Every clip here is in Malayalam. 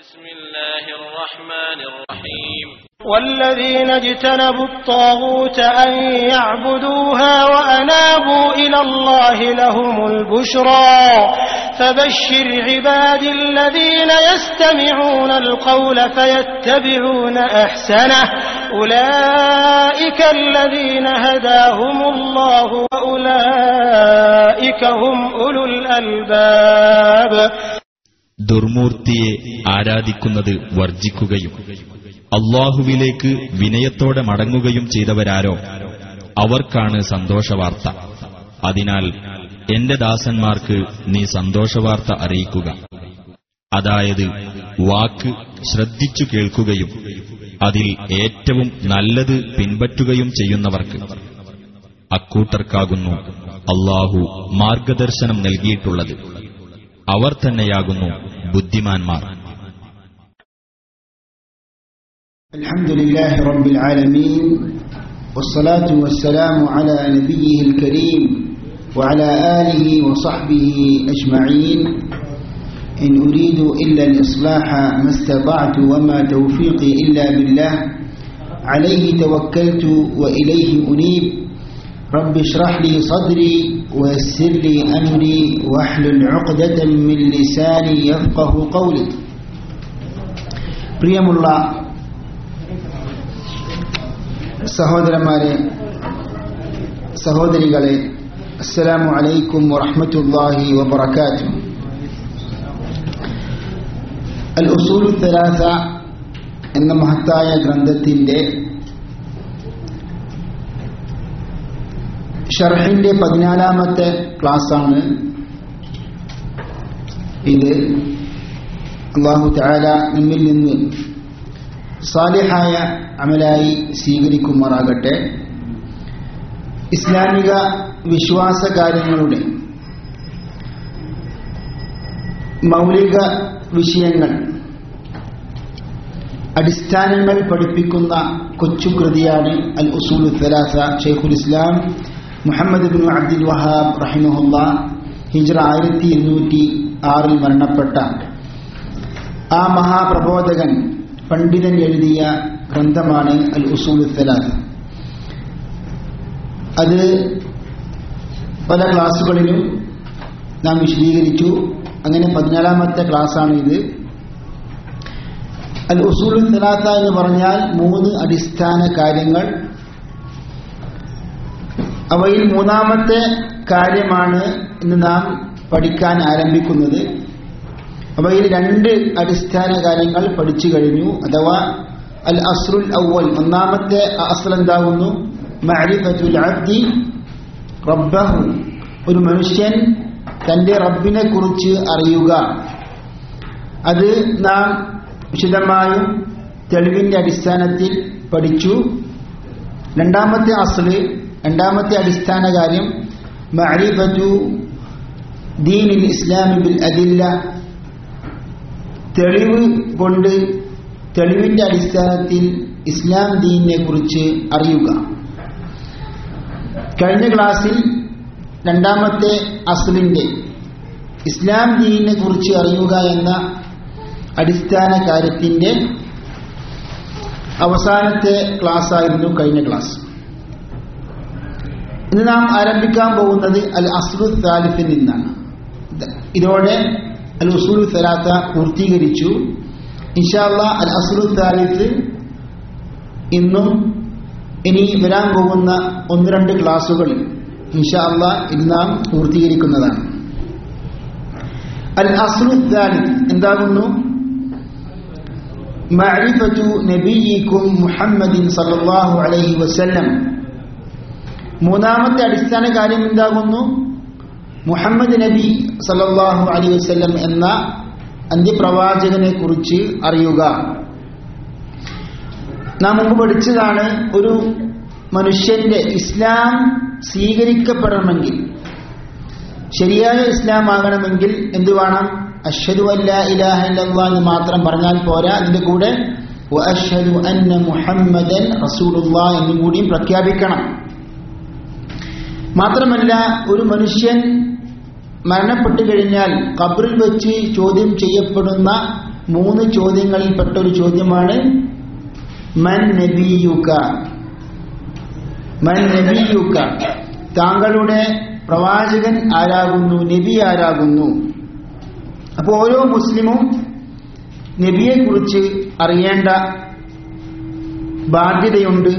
بسم الله الرحمن الرحيم والذين اجتنبوا الطاغوت أن يعبدوها وأنابوا إلى الله لهم البشرى فبشر عبادي الذين يستمعون القول فيتبعون أحسنه أولئك الذين هداهم الله وأولئك هم أولو الألباب ദുർമൂർത്തിയെ ആരാധിക്കുന്നത് വർജിക്കുകയും അള്ളാഹുവിലേക്ക് വിനയത്തോടെ മടങ്ങുകയും ചെയ്തവരാരോ അവർക്കാണ് സന്തോഷവാർത്ത അതിനാൽ എന്റെ ദാസന്മാർക്ക് നീ സന്തോഷവാർത്ത അറിയിക്കുക അതായത് വാക്ക് ശ്രദ്ധിച്ചു കേൾക്കുകയും അതിൽ ഏറ്റവും നല്ലത് പിൻപറ്റുകയും ചെയ്യുന്നവർക്ക് അക്കൂട്ടർക്കാകുന്നു അള്ളാഹു മാർഗദർശനം നൽകിയിട്ടുള്ളത് അവർ തന്നെയാകുന്നു ബുദ്ധിമാന്മാർ الحمد لله رب العالمين والصلاة والسلام على نبيه الكريم وعلى آله وصحبه أجمعين إن أريد إلا الإصلاح ما استطعت وما توفيقي إلا بالله عليه توكلت وإليه أنيب رب اشرح لي صدري ويسر لي أمري واحلل عقدة من لساني يفقه قولي പ്രിയമുള്ള സഹോദരന്മാരെ സഹോദരികളെ അസ്സലാമു അലൈക്കും വറഹ്മത്തുള്ളാഹി വബറകാതുഹു അൽ ഉസൂലു തലാസ എന്ന മഹത്തായ ഗ്രന്ഥത്തിന്റെ ഷർഹിന്റെ പതിനാലാമത്തെ ക്ലാസ്സാണ് ഇത് അള്ളാഹു താല നമ്മിൽ നിന്ന് സാലിഹായ അമലായി സ്വീകരിക്കുമാറാകട്ടെ ഇസ്ലാമിക വിശ്വാസ കാര്യങ്ങളുടെ മൗലിക വിഷയങ്ങൾ അടിസ്ഥാനങ്ങൾ പഠിപ്പിക്കുന്ന കൊച്ചു കൃതിയാണ് അൽ ഉസൂൽ ഫലാസ ഷെയ്ഖുൽ ഇസ്ലാം മുഹമ്മദ് ബിൻ അബ്ദുൽ വഹാബ് റഹിമഹുല്ല ഹിജ്റ ആയിരത്തി ഇരുന്നൂറ്റി ആറിൽ മരണപ്പെട്ട ആ മഹാപ്രബോധകൻ പണ്ഡിതൻ എഴുതിയ ഗ്രന്ഥമാണ് അൽ ഉസൂൽ ഫലാസ് അത് പല ക്ലാസ്സുകളിലും നാം വിശദീകരിച്ചു അങ്ങനെ പതിനാലാമത്തെ ക്ലാസ്സാണ് ഇത് അൽ ഉസൂൽ സലാത്ത എന്ന് പറഞ്ഞാൽ മൂന്ന് അടിസ്ഥാന കാര്യങ്ങൾ അവയിൽ മൂന്നാമത്തെ കാര്യമാണ് ഇന്ന് നാം പഠിക്കാൻ ആരംഭിക്കുന്നത് അവയിൽ രണ്ട് അടിസ്ഥാന കാര്യങ്ങൾ പഠിച്ചു കഴിഞ്ഞു അഥവാ അൽ അസ്രുൽ അവൽ ഒന്നാമത്തെ അസ്ൽ എന്താകുന്നു മഅരിഫത്തുൽ അബ്ദി റബ്ബഹു ഒരു മനുഷ്യൻ തന്റെ റബ്ബിനെ കുറിച്ച് അറിയുക അത് നാം വിശദമായും തെളിവിന്റെ അടിസ്ഥാനത്തിൽ പഠിച്ചു രണ്ടാമത്തെ അസ്ല് രണ്ടാമത്തെ അടിസ്ഥാന കാര്യം മഅരിഫത്തു ദീനിൽ ഇസ്ലാമി ബിൽ അദില്ല തെളിവ് കൊണ്ട് തെളിവിന്റെ അടിസ്ഥാനത്തിൽ ഇസ്ലാം ദീനിനെ കുറിച്ച് അറിയുക കഴിഞ്ഞ ക്ലാസ്സിൽ രണ്ടാമത്തെ അസ്ലിന്റെ ഇസ്ലാം ദീനിനെ കുറിച്ച് അറിയുക എന്ന അടിസ്ഥാന കാര്യത്തിന്റെ അവസാനത്തെ ക്ലാസ് ആയിരുന്നു കഴിഞ്ഞ ക്ലാസ് ഇന്ന് നാം ആരംഭിക്കാൻ പോകുന്നത് അൽ അസ്ലു താലിഫിൽ നിന്നാണ് ഇതോടെ അൽ ഉസൂലു സലാത്ത പൂർത്തീകരിച്ചു ഇൻഷാല്ല അൽ അസ്ലു താലിഫ് ഇന്നും ഇനി വരാൻ പോകുന്ന ഒന്ന് രണ്ട് ക്ലാസ്സുകളിൽ ഇൻഷാല്ല ഇത് നാം പൂർത്തീകരിക്കുന്നതാണ് അൽ അസ്ലു താലിഫ് എന്താകുന്നു മഅരിഫത്തു നബിയിക്കും മുഹമ്മദിൻ സല്ലല്ലാഹു അലൈഹി വസല്ലം മൂന്നാമത്തെ അടിസ്ഥാന കാര്യം എന്താകുന്നു മുഹമ്മദ് നബി സല്ലല്ലാഹു അലൈഹി വസല്ലം എന്ന അന്ത്യപ്രവാചകനെ കുറിച്ച് അറിയുക നാം മുമ്പ് പഠിച്ചതാണ് ഒരു മനുഷ്യന്റെ ഇസ്ലാം സ്വീകരിക്കപ്പെടണമെങ്കിൽ ശരിയായ ഇസ്ലാം ആകണമെങ്കിൽ എന്ത് വേണം അഷ്ഹദു അല്ല ഇലാഹ ഇല്ലല്ലാഹ് എന്ന് മാത്രം പറഞ്ഞാൽ പോരാ അതിന്റെ കൂടെ അഷ്ഹദു അന്ന മുഹമ്മദൻ റസൂലുള്ളാഹ് എന്നും കൂടിയും പ്രഖ്യാപിക്കണം മാത്രമല്ല ഒരു മനുഷ്യൻ മരണപ്പെട്ടു കഴിഞ്ഞാൽ ഖബറിൽ വെച്ച് ചോദ്യം ചെയ്യപ്പെടുന്ന മൂന്ന് ചോദ്യങ്ങളിൽപ്പെട്ട ഒരു ചോദ്യമാണ് മൻ നബിയുക മൻ നബിയുക താങ്കളുടെ പ്രവാചകൻ ആരാകുന്നു നബി ആരാകുന്നു അപ്പോൾ ഓരോ മുസ്ലിമും നബിയെക്കുറിച്ച് അറിയേണ്ട ബാധ്യതയുണ്ട്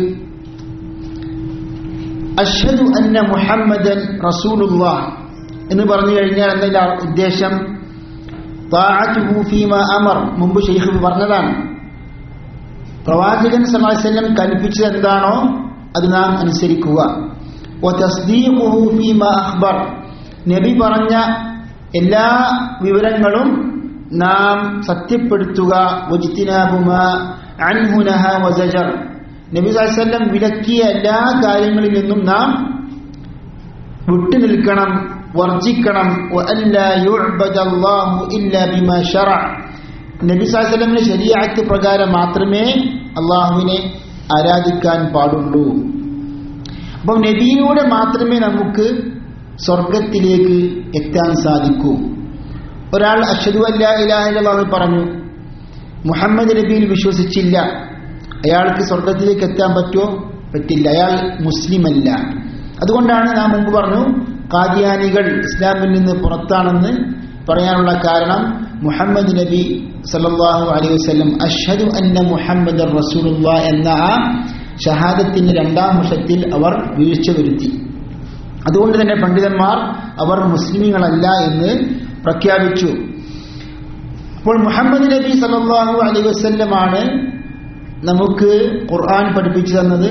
അഷ്ഹദു അന്ന മുഹമ്മദൻ റസൂലുള്ള എന്ന് പറഞ്ഞു കഴിഞ്ഞാൽ എന്നതിന്റെ ഉദ്ദേശം താഅത്തുഹു ഫീമ അമർ മുമ്പ് ഷെയ്ഖ് പറഞ്ഞതാണ് പ്രവാചകൻ സമാസല്ലം കൽപ്പിച്ചത് എന്താണോ അത് നാം അനുസരിക്കുക വതസ്ദീഖുഹു ഫീമ അഖ്ബർ നബി പറഞ്ഞ എല്ലാ വിവരങ്ങളും നാം സത്യപ്പെടുത്തുക വജ്തിനാബുമ അൻഹു നഹ വസജർ നബി സല്ലം വിലക്കിയ എല്ലാ കാര്യങ്ങളിൽ നിന്നും നാം വിട്ടുനിൽക്കണം വർജിക്കണം വഅല്ലാ യുഅ്ബദല്ലാഹു ഇല്ലാ ബിമാ ശറഅ നബി സാഹസലമിന്റെ ശരീഅത്ത് പ്രകാരം മാത്രമേ അള്ളാഹുവിനെ ആരാധിക്കാൻ പാടുള്ളൂ അപ്പം നബിയിലൂടെ മാത്രമേ നമുക്ക് സ്വർഗത്തിലേക്ക് എത്താൻ സാധിക്കൂ ഒരാൾ അഷദു അല്ലാ ഇലാഹില്ലാഹു പറഞ്ഞു മുഹമ്മദ് നബിയിൽ വിശ്വസിച്ചില്ല അയാൾക്ക് സ്വർഗത്തിലേക്ക് എത്താൻ പറ്റുമോ പറ്റില്ല അയാൾ മുസ്ലിമല്ല അതുകൊണ്ടാണ് നാം മുമ്പ് പറഞ്ഞു കാദിയാനികൾ ഇസ്ലാമിൽ നിന്ന് പുറത്താണെന്ന് പറയാനുള്ള കാരണം മുഹമ്മദ് നബി സല്ലല്ലാഹു അലൈഹി വസല്ലം അഷ്ഹദു അന്ന മുഹമ്മദ് റസൂലുള്ള എന്ന ആ ഷഹാദത്തിന്റെ രണ്ടാം വർഷത്തിൽ അവർ വീഴ്ച വരുത്തി അതുകൊണ്ട് തന്നെ പണ്ഡിതന്മാർ അവർ മുസ്ലിമുകളല്ല എന്ന് പ്രഖ്യാപിച്ചു അപ്പോൾ മുഹമ്മദ് നബി സല്ലല്ലാഹു അലൈഹി വസല്ലമാണ് നമുക്ക് ഖുർആൻ പഠിപ്പിച്ചു തന്നത്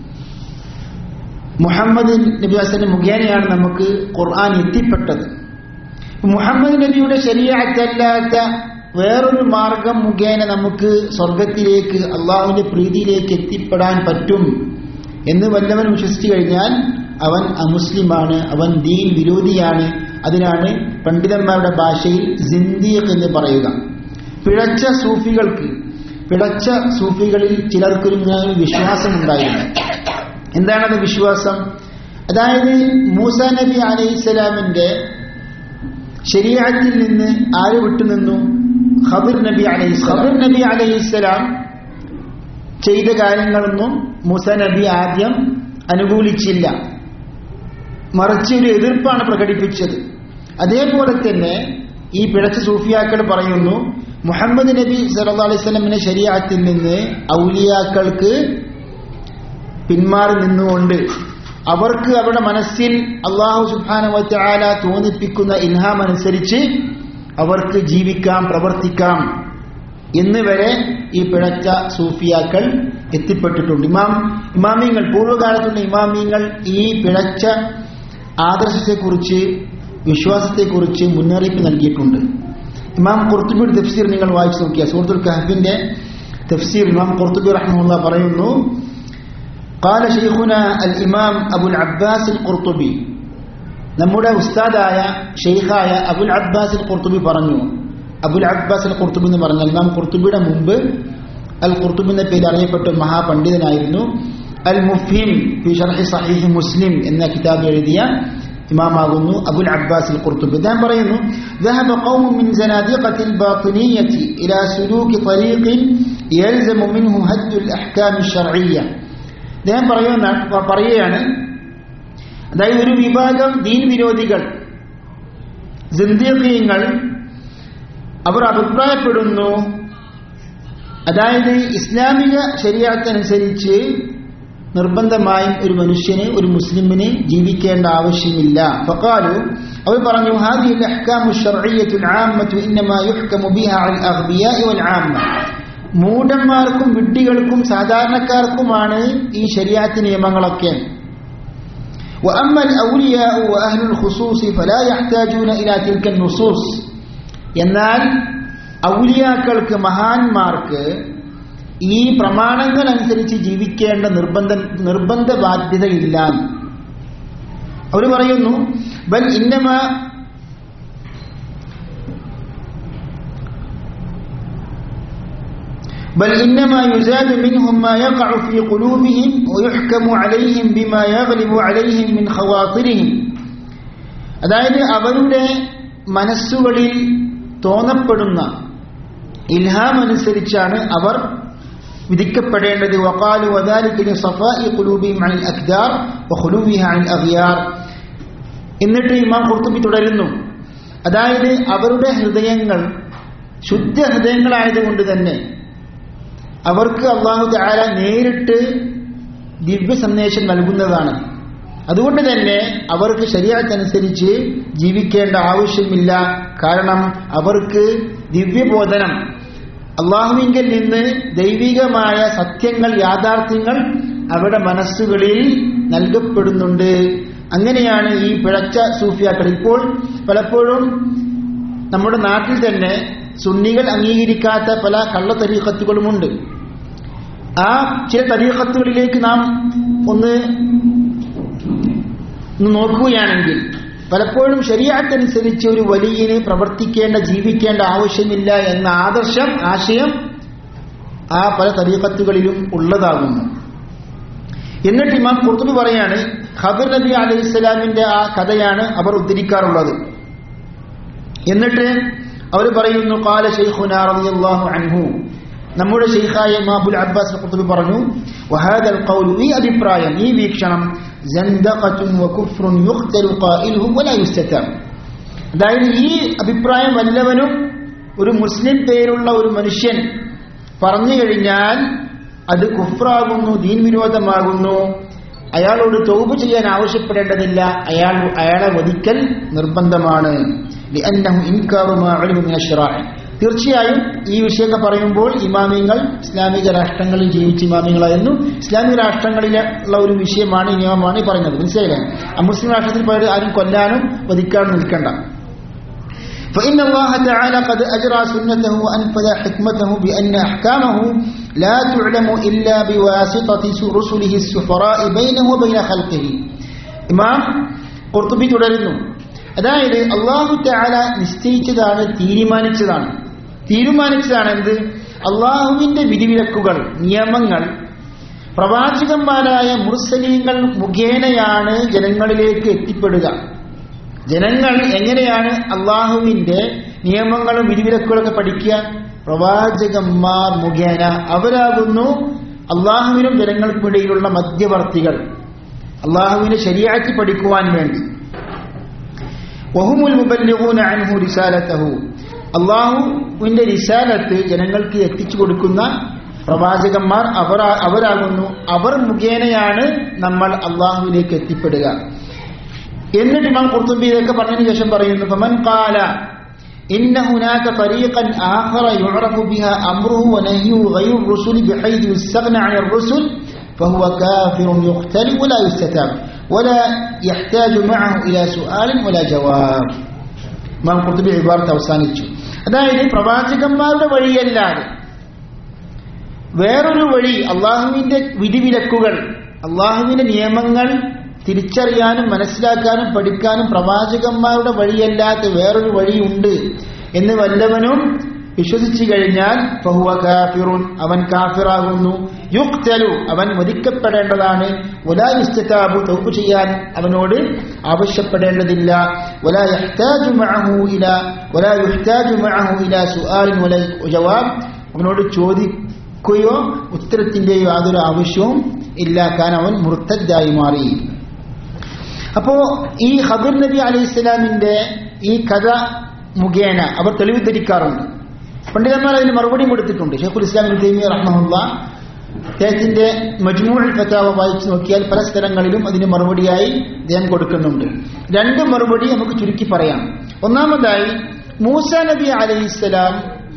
മുഹമ്മദ് നബി വസ്ലം മുഖേനയാണ് നമുക്ക് ഖുർആൻ എത്തിപ്പെട്ടത് മുഹമ്മദ് നബിയുടെ ശരീരത്തല്ലാത്ത വേറൊരു മാർഗം മുഖേന നമുക്ക് സ്വർഗത്തിലേക്ക് അള്ളാഹുവിന്റെ പ്രീതിയിലേക്ക് എത്തിപ്പെടാൻ പറ്റും എന്ന് വല്ലവൻ വിശ്വസിച്ചു കഴിഞ്ഞാൽ അവൻ അമുസ്ലിമാണ് അവൻ ദീൻ വിരോധിയാണ് അതിനാണ് പണ്ഡിതന്മാരുടെ ഭാഷയിൽ സിന്ദീഖ് എന്ന് പറയുക പിഴച്ച സൂഫികൾക്ക് പിഴച്ച സൂഫികളിൽ ചിലർക്കൊരു ഇങ്ങനെ വിശ്വാസമുണ്ടായിരുന്നു എന്താണത് വിശ്വാസം അതായത് മൂസ നബി അലൈഹിസ്സലാമിന്റെ ശരീരത്തിൽ നിന്ന് ആര് വിട്ടുനിന്നു ഖബിർ നബി അലൈഹി ഖബിർ നബി അലൈഹിസ്സലാം ചെയ്ത കാര്യങ്ങളൊന്നും മൂസ നബി ആദ്യം അനുകൂലിച്ചില്ല മറിച്ച് ഒരു എതിർപ്പാണ് പ്രകടിപ്പിച്ചത് അതേപോലെ തന്നെ ഈ പിഴച്ച സൂഫിയാക്കൾ പറയുന്നു മുഹമ്മദ് നബി സല്ലാ അലൈഹി സ്വലമിന്റെ ശരീരത്തിൽ നിന്ന് ഔലിയാക്കൾക്ക് പിന്മാറി നിന്നുകൊണ്ട് അവർക്ക് അവരുടെ മനസ്സിൽ അള്ളാഹു സുബാനുവല തോന്നിപ്പിക്കുന്ന ഇൽഹാം അനുസരിച്ച് അവർക്ക് ജീവിക്കാം പ്രവർത്തിക്കാം എന്ന് വരെ ഈ പിഴച്ച സൂഫിയാക്കൾ എത്തിപ്പെട്ടിട്ടുണ്ട് ഇമാം ഇമാമിയങ്ങൾ പൂർവ്വകാലത്തുള്ള ഇമാമിയങ്ങൾ ഈ പിഴച്ച ആദർശത്തെക്കുറിച്ച് വിശ്വാസത്തെക്കുറിച്ച് മുന്നറിയിപ്പ് നൽകിയിട്ടുണ്ട് ഇമാം കുർത്തുബിയുടെ തഫ്സീർ നിങ്ങൾ വായിച്ചു നോക്കിയ സൂറത്തുൽ കഹഫിന്റെ തഫ്സീർ ഇമാം കുർത്തുബി റഹ്മുള്ള പറയുന്നു قال شيخنا الإمام أبو العباس القرطبي നമ്മുടെ ഉസ്താദായ ഷെയ്ഖായ അബുൽ അബ്ബാസ് അൽ ഖുർത്തുബി പറഞ്ഞു അബുൽ അബ്ബാസ് അൽ ഖുർത്തുബി എന്ന് പറഞ്ഞാൽ ഇമാം ഖുർത്തുബിയുടെ മുമ്പ് അൽ ഖുർത്തുബി എന്ന പേര് അറിയപ്പെട്ട ഒരു മഹാപണ്ഡിതനായിരുന്നു അൽ മുഫീം ഫി ഷർഹി സഹീഹ് മുസ്ലിം എന്ന കിതാബ് എഴുതിയ ഇമാമാകുന്നു അബുൽ അബ്ബാസ് അൽ ഖുർത്തുബി അദ്ദേഹം പറയുന്നു ذهب قوم من زنادقة الباطنية إلى سلوك طريق يلزم منه هد الأحكام الشرعية അദ്ദേഹം പറയുന്ന പറയുകയാണ് അതായത് ഒരു വിഭാഗം ദീൻ വിരോധികൾ സിന്ദീഖീങ്ങൾ അവർ അഭിപ്രായപ്പെടുന്നു അതായത് ഇസ്ലാമിക ശരീരത്തനുസരിച്ച് നിർബന്ധമായും ഒരു മനുഷ്യന് ഒരു മുസ്ലിമിന് ജീവിക്കേണ്ട ആവശ്യമില്ല ഫഖാലു അവർ പറഞ്ഞു هذه الاحكام الشرعيه العامه انما يحكم بها على الاغبياء والعامه മൂഢന്മാർക്കും വിഡ്ഢികൾക്കും സാധാരണക്കാർക്കുമാണ് ഈ ശരിയാത്ത് നിയമങ്ങളൊക്കെ وأما الأولياء وأهل الخصوص فلا يحتاجون إلى تلك النصوص എന്നാൽ ഔലിയാക്കൾക്ക് മഹാന്മാർക്ക് ഈ പ്രമാണങ്ങൾ അനുസരിച്ച് ജീവിക്കേണ്ട നിർബന്ധ നിർബന്ധ ബാധ്യതയില്ല അവർ പറയുന്നു ബൽ ഇന്നമ بل إنما يزاد منهم ما يقع في قلوبهم ويحكم عليهم بما يغلب عليهم من خواطرهم അതായത് അവരുടെ മനസ്സുകളിൽ തോന്നപ്പെടുന്ന ഇൽഹാം അനുസരിച്ചാണ് അവർ വിധിക്കപ്പെടേണ്ടത് വഖാലു വദാലിക സഫാഇ ഖുലൂബിഹിം അനിൽ അക്ദാർ വഖുലൂബിഹ അനിൽ അഗ്യാർ എന്നിട്ട് ഇമാം ഖുർത്തുബി തുടരുന്നു അതായത് അവരുടെ ഹൃദയങ്ങൾ ശുദ്ധ ഹൃദയങ്ങളായതുകൊണ്ട് തന്നെ അവർക്ക് അള്ളാഹു താല നേരിട്ട് ദിവ്യ സന്ദേശം നൽകുന്നതാണ് അതുകൊണ്ട് തന്നെ അവർക്ക് ശരീരത്തനുസരിച്ച് ജീവിക്കേണ്ട ആവശ്യമില്ല കാരണം അവർക്ക് ദിവ്യബോധനം അള്ളാഹുവിങ്കിൽ നിന്ന് ദൈവികമായ സത്യങ്ങൾ യാഥാർത്ഥ്യങ്ങൾ അവരുടെ മനസ്സുകളിൽ നൽകപ്പെടുന്നുണ്ട് അങ്ങനെയാണ് ഈ പിഴച്ച സൂഫിയാക്കൾ ഇപ്പോൾ പലപ്പോഴും നമ്മുടെ നാട്ടിൽ തന്നെ സുന്നികൾ അംഗീകരിക്കാത്ത പല കള്ള തരീഖത്തുകളുമുണ്ട് ആ ചില തരീഖത്തുകളിലേക്ക് നാം ഒന്ന് ഒന്ന് നോക്കുകയാണെങ്കിൽ പലപ്പോഴും ശരിയാറ്റനുസരിച്ച് ഒരു വലിയന് പ്രവർത്തിക്കേണ്ട ജീവിക്കേണ്ട ആവശ്യമില്ല എന്ന ആദർശം ആശയം ആ പല തരീഖത്തുകളിലും ഉള്ളതാകുന്നു എന്നിട്ട് ഇമാം കുർത്തുബി പറയാണ് ഖബർ നബി അലൈഹി സ്വലാമിന്റെ ആ കഥയാണ് അവർ ഉദ്ധരിക്കാറുള്ളത് എന്നിട്ട് അവർ പറയുന്നു കാല ഷെയ്ഖുന റളിയല്ലാഹു അൻഹു നമ്മുടെ ഷെയ്ഖായ ഇമാബുൽ അബ്ബാസ് ഖുത്തുബി പറഞ്ഞു വഹാദൽ ഖൗലു ഈ അഭിപ്രായം ഈ വീക്ഷണം ജന്ദഖത്തുൻ വകുഫ്റുൻ യുഖ്തലു ഖായിലുഹു വലാ യുസ്തതം അതായത് ഈ അഭിപ്രായം വല്ലവനും ഒരു മുസ്ലിം പേരുള്ള ഒരു മനുഷ്യൻ പറഞ്ഞു കഴിഞ്ഞാൽ അത് കുഫ്രാകുന്നു ദീൻ വിരോധമാകുന്നു അയാളോട് തൗബ് ചെയ്യാൻ ആവശ്യപ്പെടേണ്ടതില്ല അയാൾ അയാളെ വധിക്കൽ നിർബന്ധമാണ് ലിഅന്നഹു ഇൻകാറു മാ ഉലിമ മിന ശറാഇ. തീർച്ചയായും ഈ വിഷയമൊക്കെ പറയുമ്പോൾ ഇമാമിങ്ങൾ ഇസ്ലാമിക രാഷ്ട്രങ്ങളിൽ ജീവിച്ച ഇമാമിങ്ങളായിരുന്നു ഇസ്ലാമിക രാഷ്ട്രങ്ങളിലെ ഉള്ള ഒരു വിഷയമാണ് ഈ നിയമമാണ് ഈ പറയുന്നത് മനസ്സിലായില്ലേ അമുസ്ലിം രാഷ്ട്രത്തിൽ പോയത് ആരും കൊല്ലാനും വധിക്കാനും നിൽക്കണ്ട فإن الله تعالى قد أجرى سنته وأنفذ حكمته بأن أحكامه لا تعلم إلا بواسطة رسله السفراء بينه وبين خلقه ഇമാം കുർത്തുബി തുടരുന്നു അതായത് അള്ളാഹു താല നിശ്ചയിച്ചതാണ് തീരുമാനിച്ചതാണ് തീരുമാനിച്ചതാണ് എന്ത് അള്ളാഹുവിന്റെ വിധിവിലക്കുകൾ നിയമങ്ങൾ പ്രവാചകന്മാരായ മുർസലീങ്ങൾ മുഖേനയാണ് ജനങ്ങളിലേക്ക് എത്തിപ്പെടുക ജനങ്ങൾ എങ്ങനെയാണ് അള്ളാഹുവിന്റെ നിയമങ്ങളും വിധിവിലക്കുകളൊക്കെ പഠിക്കുക പ്രവാചകന്മാർ മുഖേന അവരാകുന്നു അള്ളാഹുവിനും ജനങ്ങൾക്കും ഇടയിലുള്ള മധ്യവർത്തികൾ അള്ളാഹുവിനെ ശരിയാക്കി പഠിക്കുവാൻ വേണ്ടി വഹുമുൽ മുബല്ലിഗൂന അൻഹു റിസാലത്തഹു അള്ളാഹുവിന്റെ റിസാലത്ത് ജനങ്ങൾക്ക് എത്തിച്ചു കൊടുക്കുന്ന പ്രവാചകന്മാർ അവർ അവരാകുന്നു അവർ മുഖേനയാണ് നമ്മൾ അള്ളാഹുവിലേക്ക് എത്തിപ്പെടുക എന്നിട്ട് ഇമാം ഖുർത്തുബി ഇതൊക്കെ പറഞ്ഞതിന് ശേഷം പറയുന്നു ഫമൻ ഖാല إن هناك طريقا آخر يعرف بها أمره ونهيه غير الرسل بحيث يستغنى عن الرسل فهو كافر يقتل ولا يستتاب ولا يحتاج معه إلى سؤال ولا جواب ഇമാം ഖുർത്തുബി ഇബാറത്ത് അവസാനിച്ചു അതായത് പ്രവാചകന്മാരുടെ വഴിയല്ലാതെ വേറൊരു വഴി അള്ളാഹുവിന്റെ വിധിവിലക്കുകൾ അള്ളാഹുവിന്റെ നിയമങ്ങൾ തിരിച്ചറിയാനും മനസ്സിലാക്കാനും പഠിക്കാനും പ്രവാചകന്മാരുടെ വഴിയല്ലാത്ത വേറൊരു വഴിയുണ്ട് എന്ന് വല്ലവനും വിശ്വസിച്ചു കഴിഞ്ഞാൽ ഫഹുവ കാഫിറുൻ അവൻ കാഫിറാകുന്നു യുക്തലു അവൻ വധിക്കപ്പെടേണ്ടതാണ് ഒലാ ഇസ്തതാബു തൗബ് ചെയ്യാൻ അവനോട് ആവശ്യപ്പെടേണ്ടതില്ല ഒലാ യഹ്താജു മഅഹു ഇല ഒലാ യുഹ്താജു മഅഹു ഇല സുആലിൻ വല ജവാബ് അവനോട് ചോദിക്കുകയോ ഉത്തരത്തിന്റെയോ യാതൊരു ആവശ്യവും ഇല്ല കാരണം അവൻ മുർത്തദ്ദായി മാറി അപ്പോ ഈ ഖബർ നബി അലൈഹി ഇസ്ലാമിന്റെ ഈ കഥ മുഖേന അവർ തെളിവ് ധരിക്കാറുണ്ട് പണ്ഡിതന്മാർ അതിന് മറുപടിയും കൊടുത്തിട്ടുണ്ട് ഷെയ്ഖുൽ ഇസ്ലാം തൈമി റഹ്മുല്ല അദ്ദേഹത്തിന്റെ മജ്മൂൽ ഫത്താവ വായിച്ചു നോക്കിയാൽ പല സ്ഥലങ്ങളിലും അതിന് മറുപടിയായി അദ്ദേഹം കൊടുക്കുന്നുണ്ട് രണ്ട് മറുപടി നമുക്ക് ചുരുക്കി പറയാം ഒന്നാമതായി മൂസ നബി അലൈഹിസ്സലാം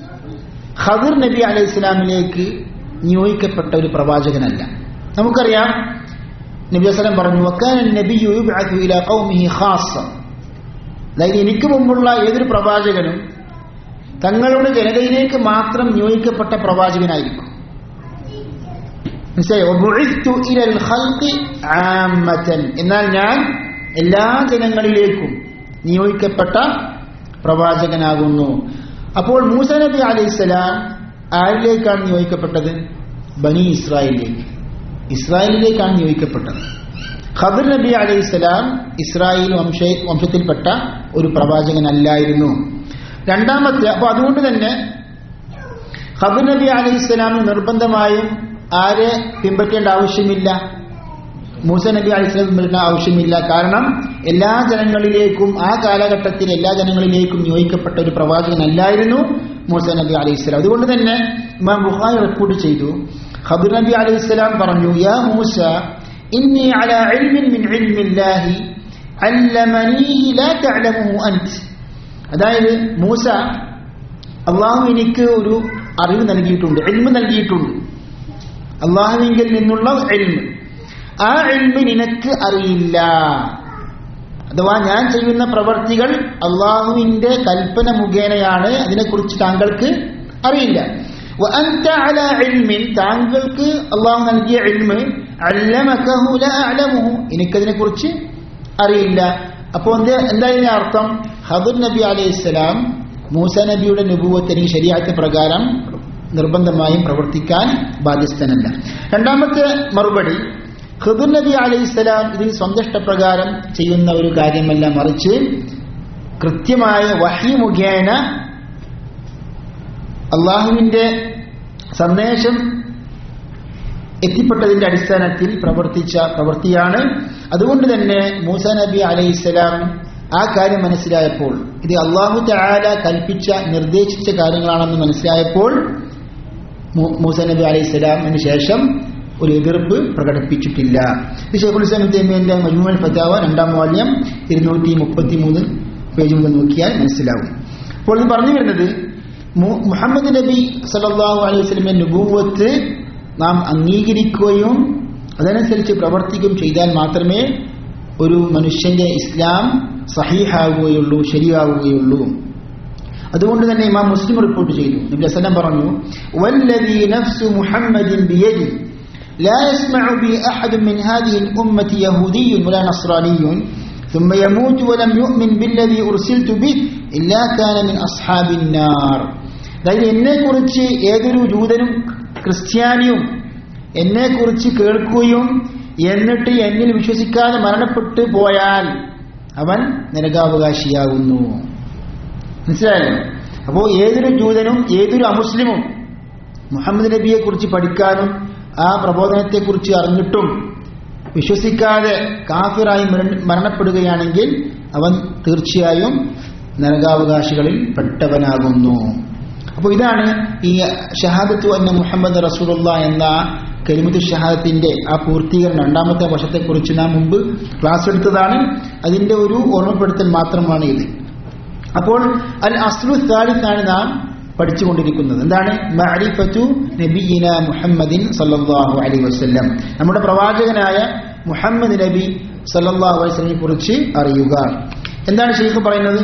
ഖദർ നബി അലൈഹിസ്സലാമിലേക്ക് നിയോഗിക്കപ്പെട്ട ഒരു പ്രവാചകനല്ല നമുക്കറിയാം നബി വസ്ലം പറഞ്ഞു വക്കാൻ നബി ഇലാ ഖൗമിഹി ഖാസ്സ അതായത് എനിക്ക് മുമ്പുള്ള ഏതൊരു പ്രവാചകനും തങ്ങളുടെ ജനതയിലേക്ക് മാത്രം നിയോഗിക്കപ്പെട്ട പ്രവാചകനായിരിക്കും മനസ്സിലായോ? വബുഇസ്തു ഇലൽ ഖൽഖി ആമ്മത്തൻ. എന്നാൽ ഞാൻ എല്ലാ ജനങ്ങളിലേക്കും നിയോഗിക്കപ്പെട്ട പ്രവാചകനാകുന്നു അപ്പോൾ മൂസ നബി അലൈഹിസ്സലാം ആരിലേക്കാണ് നിയോഗിക്കപ്പെട്ടത് ബനി ഇസ്രായേലിലേക്ക് ഇസ്രായേലിലേക്കാണ് നിയോഗിക്കപ്പെട്ടത് ഖബർ നബി അലൈഹിസ്സലാം ഇസ്രായേൽ വംശ വംശത്തിൽപ്പെട്ട ഒരു പ്രവാചകനല്ലായിരുന്നു രണ്ടാമത്തെ അപ്പോൾ അതുകൊണ്ട് തന്നെ ഖബർ നബി അലൈഹി സ്വലാമിന് നിർബന്ധമായും ആരെ പിൻപറ്റേണ്ട ആവശ്യമില്ല മൂസ നബി അലൈഹി സ്വലാം പിൻപറ്റേണ്ട ആവശ്യമില്ല കാരണം എല്ലാ ജനങ്ങളിലേക്കും ആ കാലഘട്ടത്തിൽ എല്ലാ ജനങ്ങളിലേക്കും നിയോഗിക്കപ്പെട്ട ഒരു പ്രവാചകനല്ലായിരുന്നു മൂസ നബി അലൈഹി സ്വലാം അതുകൊണ്ട് തന്നെ ഇമാം ബുഖാരി റിപ്പോർട്ട് ചെയ്തു ഖബർ നബി അലൈഹി സ്വലാം പറഞ്ഞു യാ മൂസ ഇന്നി അല ഇൽമിൻ മിൻ ഇൽമില്ലാഹി അല്ലമനീഹി ലാ തഅലമുഹു അൻത് അതായത് മൂസ അള്ളാഹു എനിക്ക് ഒരു അറിവ് നൽകിയിട്ടുണ്ട് എൽമ് നൽകിയിട്ടുണ്ട് അള്ളാഹുവിങ്കിൽ നിന്നുള്ള എൽമ് ആ എൽമ് നിനക്ക് അറിയില്ല അഥവാ ഞാൻ ചെയ്യുന്ന പ്രവർത്തികൾ അള്ളാഹുവിന്റെ കൽപ്പന മുഖേനയാണ് അതിനെക്കുറിച്ച് താങ്കൾക്ക് അറിയില്ല وأنت على علم താങ്കൾക്ക് അള്ളാഹു നൽകിയ എൽമ് അല്ലമക്കഹു ലാ അഅലമുഹു എനിക്കതിനെ കുറിച്ച് അറിയില്ല അപ്പോൾ എന്ത് എന്താ ഇതിന്റെ അർത്ഥം ഹദുർ നബി അലൈഹി സ്വലാം മൂസ നബിയുടെ നുപൂവത്ത് എനിക്ക് ശരിയാക്കിയ പ്രകാരം നിർബന്ധമായും പ്രവർത്തിക്കാൻ ബാധ്യസ്ഥനല്ല രണ്ടാമത്തെ മറുപടി ഖുദുർ നബി അലൈഹി സ്വലാം ഇതിൽ സ്വന്തം ഇഷ്ടപ്രകാരം ചെയ്യുന്ന ഒരു കാര്യമല്ല മറിച്ച് കൃത്യമായ വഹി മുഖേന അള്ളാഹുവിന്റെ സന്ദേശം എത്തിപ്പെട്ടതിന്റെ അടിസ്ഥാനത്തിൽ പ്രവർത്തിച്ച പ്രവൃത്തിയാണ് അതുകൊണ്ട് തന്നെ മൂസ നബി അലൈഹിസ്സലാം ആ കാര്യം മനസ്സിലായപ്പോൾ ഇത് അള്ളാഹു തആല കൽപ്പിച്ച നിർദ്ദേശിച്ച കാര്യങ്ങളാണെന്ന് മനസ്സിലായപ്പോൾ മൂ- മൂസ നബി അലൈഹിസ്സലാമിന് ശേഷം ഒരു എതിർപ്പ് പ്രകടിപ്പിച്ചിട്ടില്ല ഇത് ഷെയ്ഖുൽ ഇസ്ലാം തേമിയന്റെ മജുമൽ ഫത്താവ രണ്ടാം വാല്യം ഇരുന്നൂറ്റി മുപ്പത്തി മൂന്ന് പേജ് മുതൽ നോക്കിയാൽ മനസ്സിലാവും അപ്പോൾ ഇത് പറഞ്ഞു വരുന്നത് മു- മുഹമ്മദ് നബി സല്ലല്ലാഹു അലൈഹി വസല്ലമയുടെ നുബൂവത്ത് നാം അംഗീകരിക്കുകയും അതനുസരിച്ച് പ്രവർത്തിക്കുകയും ചെയ്താൽ മാത്രമേ ഒരു മനുഷ്യന്റെ ഇസ്ലാം സഹീഹാവുകയുള്ളൂ ശരിയാവുകയുള്ളൂ അതുകൊണ്ട് തന്നെ ഇമാം മുസ്ലിം റിപ്പോർട്ട് ചെയ്തു നബി വസല്ലം പറഞ്ഞു വല്ലദീ നഫ്സു മുഹമ്മദിൻ ബിയദി لا يسمع بي أحد من هذه الأمة يهودي ولا نصراني ثم يموت ولم يؤمن بالذي أرسلت به إلا كان من أصحاب النار അതായത് എന്നെക്കുറിച്ച് ഏതൊരു ജൂതനും ക്രിസ്ത്യാനിയും എന്നെക്കുറിച്ച് കേൾക്കുകയും എന്നിട്ട് എന്നിൽ വിശ്വസിക്കാതെ മരണപ്പെട്ടു പോയാൽ അവൻ നരകാവകാശിയാകുന്നു മനസ്സിലായല്ലോ അപ്പോൾ ഏതൊരു ജൂതനും ഏതൊരു അമുസ്ലിമും മുഹമ്മദ് നബിയെ കുറിച്ച് പഠിക്കാനും ആ പ്രബോധനത്തെക്കുറിച്ച് അറിഞ്ഞിട്ടും വിശ്വസിക്കാതെ കാഫിറായി മരണ- മരണപ്പെടുകയാണെങ്കിൽ അവൻ തീർച്ചയായും നരകാവകാശികളിൽ പെട്ടവനാകുന്നു അപ്പോൾ ഇതാണ് ഈ ഷഹാദത്തു അന്ന മുഹമ്മദ് റസൂലുള്ള എന്ന കരിമുത്ത് ഷഹാദത്തിന്റെ ആ പൂർത്തീകരണം രണ്ടാമത്തെ വർഷത്തെക്കുറിച്ച് നാം മുമ്പ് ക്ലാസ് എടുത്തതാണ് അതിന്റെ ഒരു ഓർമ്മപ്പെടുത്തൽ മാത്രമാണ് ഇത് അപ്പോൾ അൽ അസ്ലു സാലിസാണ് നാം പഠിച്ചുകൊണ്ടിരിക്കുന്നത് എന്താണ് മഅരിഫത്തു നബിയിന മുഹമ്മദിൻ സല്ലല്ലാഹു അലൈഹി വസല്ലം നമ്മുടെ പ്രവാചകനായ മുഹമ്മദ് നബി സല്ലല്ലാഹു അലൈഹി വസല്ലമയെ കുറിച്ച് അറിയുക എന്താണ് ഷെയ്ഖ് പറയുന്നത്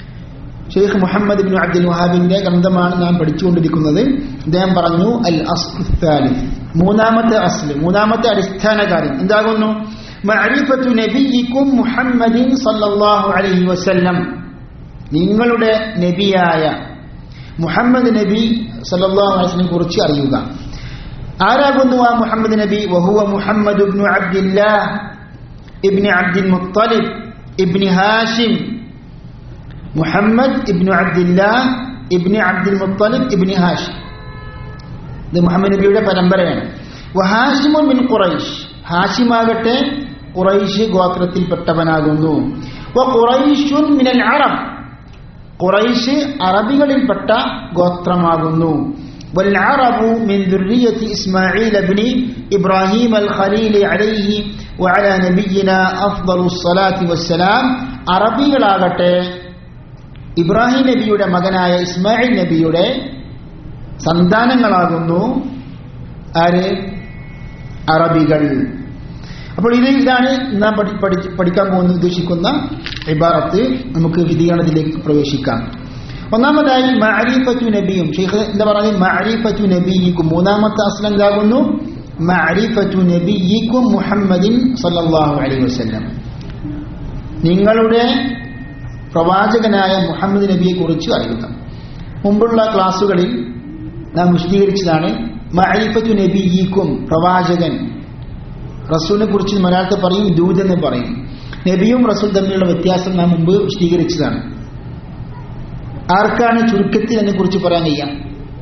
ഷെയ്ഖ് മുഹമ്മദ് ബിൻ അബ്ദുൽ വഹാബിന്റെ ഗ്രന്ഥമാണ് നാം പഠിച്ചുകൊണ്ടിരിക്കുന്നത് അദ്ദേഹം പറഞ്ഞു അൽ അസ്ലു സാലിസ് മൂന്നാമത്തെ അസ്ല് മൂന്നാമത്തെ അടിസ്ഥാന കാര്യം എന്താകുന്നു മഅരിഫത്തു നബിയിക്കും മുഹമ്മദിൻ സല്ലല്ലാഹു അലൈഹി വസല്ലം നിങ്ങളുടെ നബിയായ മുഹമ്മദ് നബി സല്ലല്ലാഹു അലൈഹി വസല്ലം കുറിച്ച് അറിയുക ആരാകുന്നു ആ മുഹമ്മദ് നബി വഹുവ മുഹമ്മദ് ഇബ്നു അബ്ദില്ലാഹ് ഇബ്നു അബ്ദുൽ മുത്തലിബ് ഇബ്നു ഹാഷിം മുഹമ്മദ് ഇബ്നു അബ്ദില്ലാഹ് ഇബ്നു അബ്ദുൽ മുത്തലിബ് ഇബ്നു ഹാഷിം ഇത് മുഹമ്മദ് നബിയുടെ പരമ്പരയാണ് വഹാഷിമു മിൻ ഖുറൈഷ് ഹാഷിമാകട്ടെ ഖുറൈഷ് ഗോത്രത്തിൽപ്പെട്ടവനാകുന്നു വ ഖുറൈഷുൻ മിനൽ അറബ് ഖുറൈഷ് അറബികളിൽപ്പെട്ട ഗോത്രമാകുന്നു والعرب من ذرية إسماعيل بن إبراهيم الخليل عليه وعلى نبينا أفضل الصلاة والسلام അറബികളാകട്ടെ ഇബ്രാഹിം നബിയുടെ മകനായ ഇസ്മായിൽ നബിയുടെ സന്താനങ്ങളാകുന്നു ആര് അറബികൾ അപ്പോൾ ഇത് ഇതാണ് നാം പഠി- പഠി- പഠിക്കാൻ പോകുന്ന ഉദ്ദേശിക്കുന്ന ഇബാറത്ത് നമുക്ക് വിധികരണത്തിലേക്ക് പ്രവേശിക്കാം ഒന്നാമതായി മഅരിഫത്തു നബിയും ഷെയ്ഖ് എന്താ പറയുന്നത് മഅരിഫത്തു നബിയിക്കും മൂന്നാമത്തെ അസ്ലം എന്താകുന്നു മഅരിഫത്തു നബിയിക്കും മുഹമ്മദിൻ സല്ലല്ലാഹു അലൈഹി വസല്ലം നിങ്ങളുടെ പ്രവാചകനായ മുഹമ്മദ് നബിയെ കുറിച്ച് അറിയുക മുമ്പുള്ള ക്ലാസ്സുകളിൽ നാം വിശദീകരിച്ചതാണ് മഅരിഫത്തു നബിയിക്കും പ്രവാചകൻ റസൂലിനെ കുറിച്ച് മലയാളത്തിൽ പറയും ദൂത് എന്ന് പറയും നബിയും റസൂൽ തമ്മിലുള്ള വ്യത്യാസം നാം മുമ്പ് വിശദീകരിച്ചതാണ് ആർക്കാണ് ചുരുക്കത്തിൽ അതിനെ കുറിച്ച് പറയാൻ കഴിയാം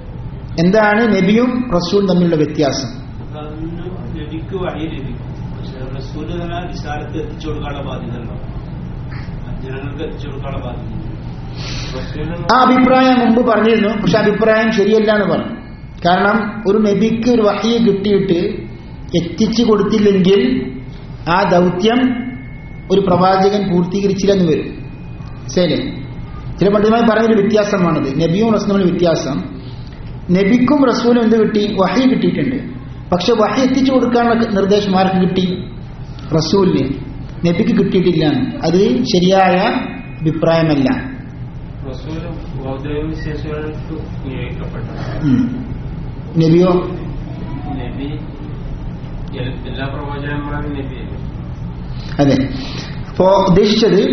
എന്താണ് നബിയും റസൂലും തമ്മിലുള്ള വ്യത്യാസം അന്ന് നബിക്ക് വഴി ലഭിക്കും പക്ഷെ റസൂല് തന്നെ നിസാരത്ത് എത്തിച്ചു കൊടുക്കാനുള്ള ബാധ്യത ഉണ്ടോ ജനങ്ങൾക്ക് എത്തിച്ചു കൊടുക്കാനുള്ള ബാധ്യത റസൂലിന് ആ അഭിപ്രായം മുമ്പ് പറഞ്ഞിരുന്നു പക്ഷെ അഭിപ്രായം ശരിയല്ല എന്ന് പറഞ്ഞു കാരണം ഒരു നബിക്ക് ഒരു വഹിയ കിട്ടിയിട്ട് എത്തിച്ചു കൊടുത്തില്ലെങ്കിൽ ആ ദൗത്യം ഒരു പ്രവാചകൻ പൂർത്തീകരിച്ചില്ലെന്ന് വരും ശരി ചില പണ്ഡിതമായി പറഞ്ഞൊരു വ്യത്യാസമാണത് നബിയും റസൂലും വ്യത്യാസം നബിക്കും റസൂലും എന്ത് കിട്ടി വഹി കിട്ടിയിട്ടുണ്ട് പക്ഷെ വഹി എത്തിച്ചു കൊടുക്കാനുള്ള നിർദ്ദേശം ആർക്ക് കിട്ടി റസൂലിന് നബിക്ക് കിട്ടിയിട്ടില്ല അത് ശരിയായ അഭിപ്രായമല്ല റസൂല് ഔദ്യോഗിക വിശേഷങ്ങൾക്ക് നിയോഗിക്കപ്പെട്ടത് ഉം. നബിയോ നബി എൽ- എല്ലാ പ്രവചനങ്ങളും നബിയല്ലേ അതെ അപ്പോ ഉദ്ദേശിച്ചത്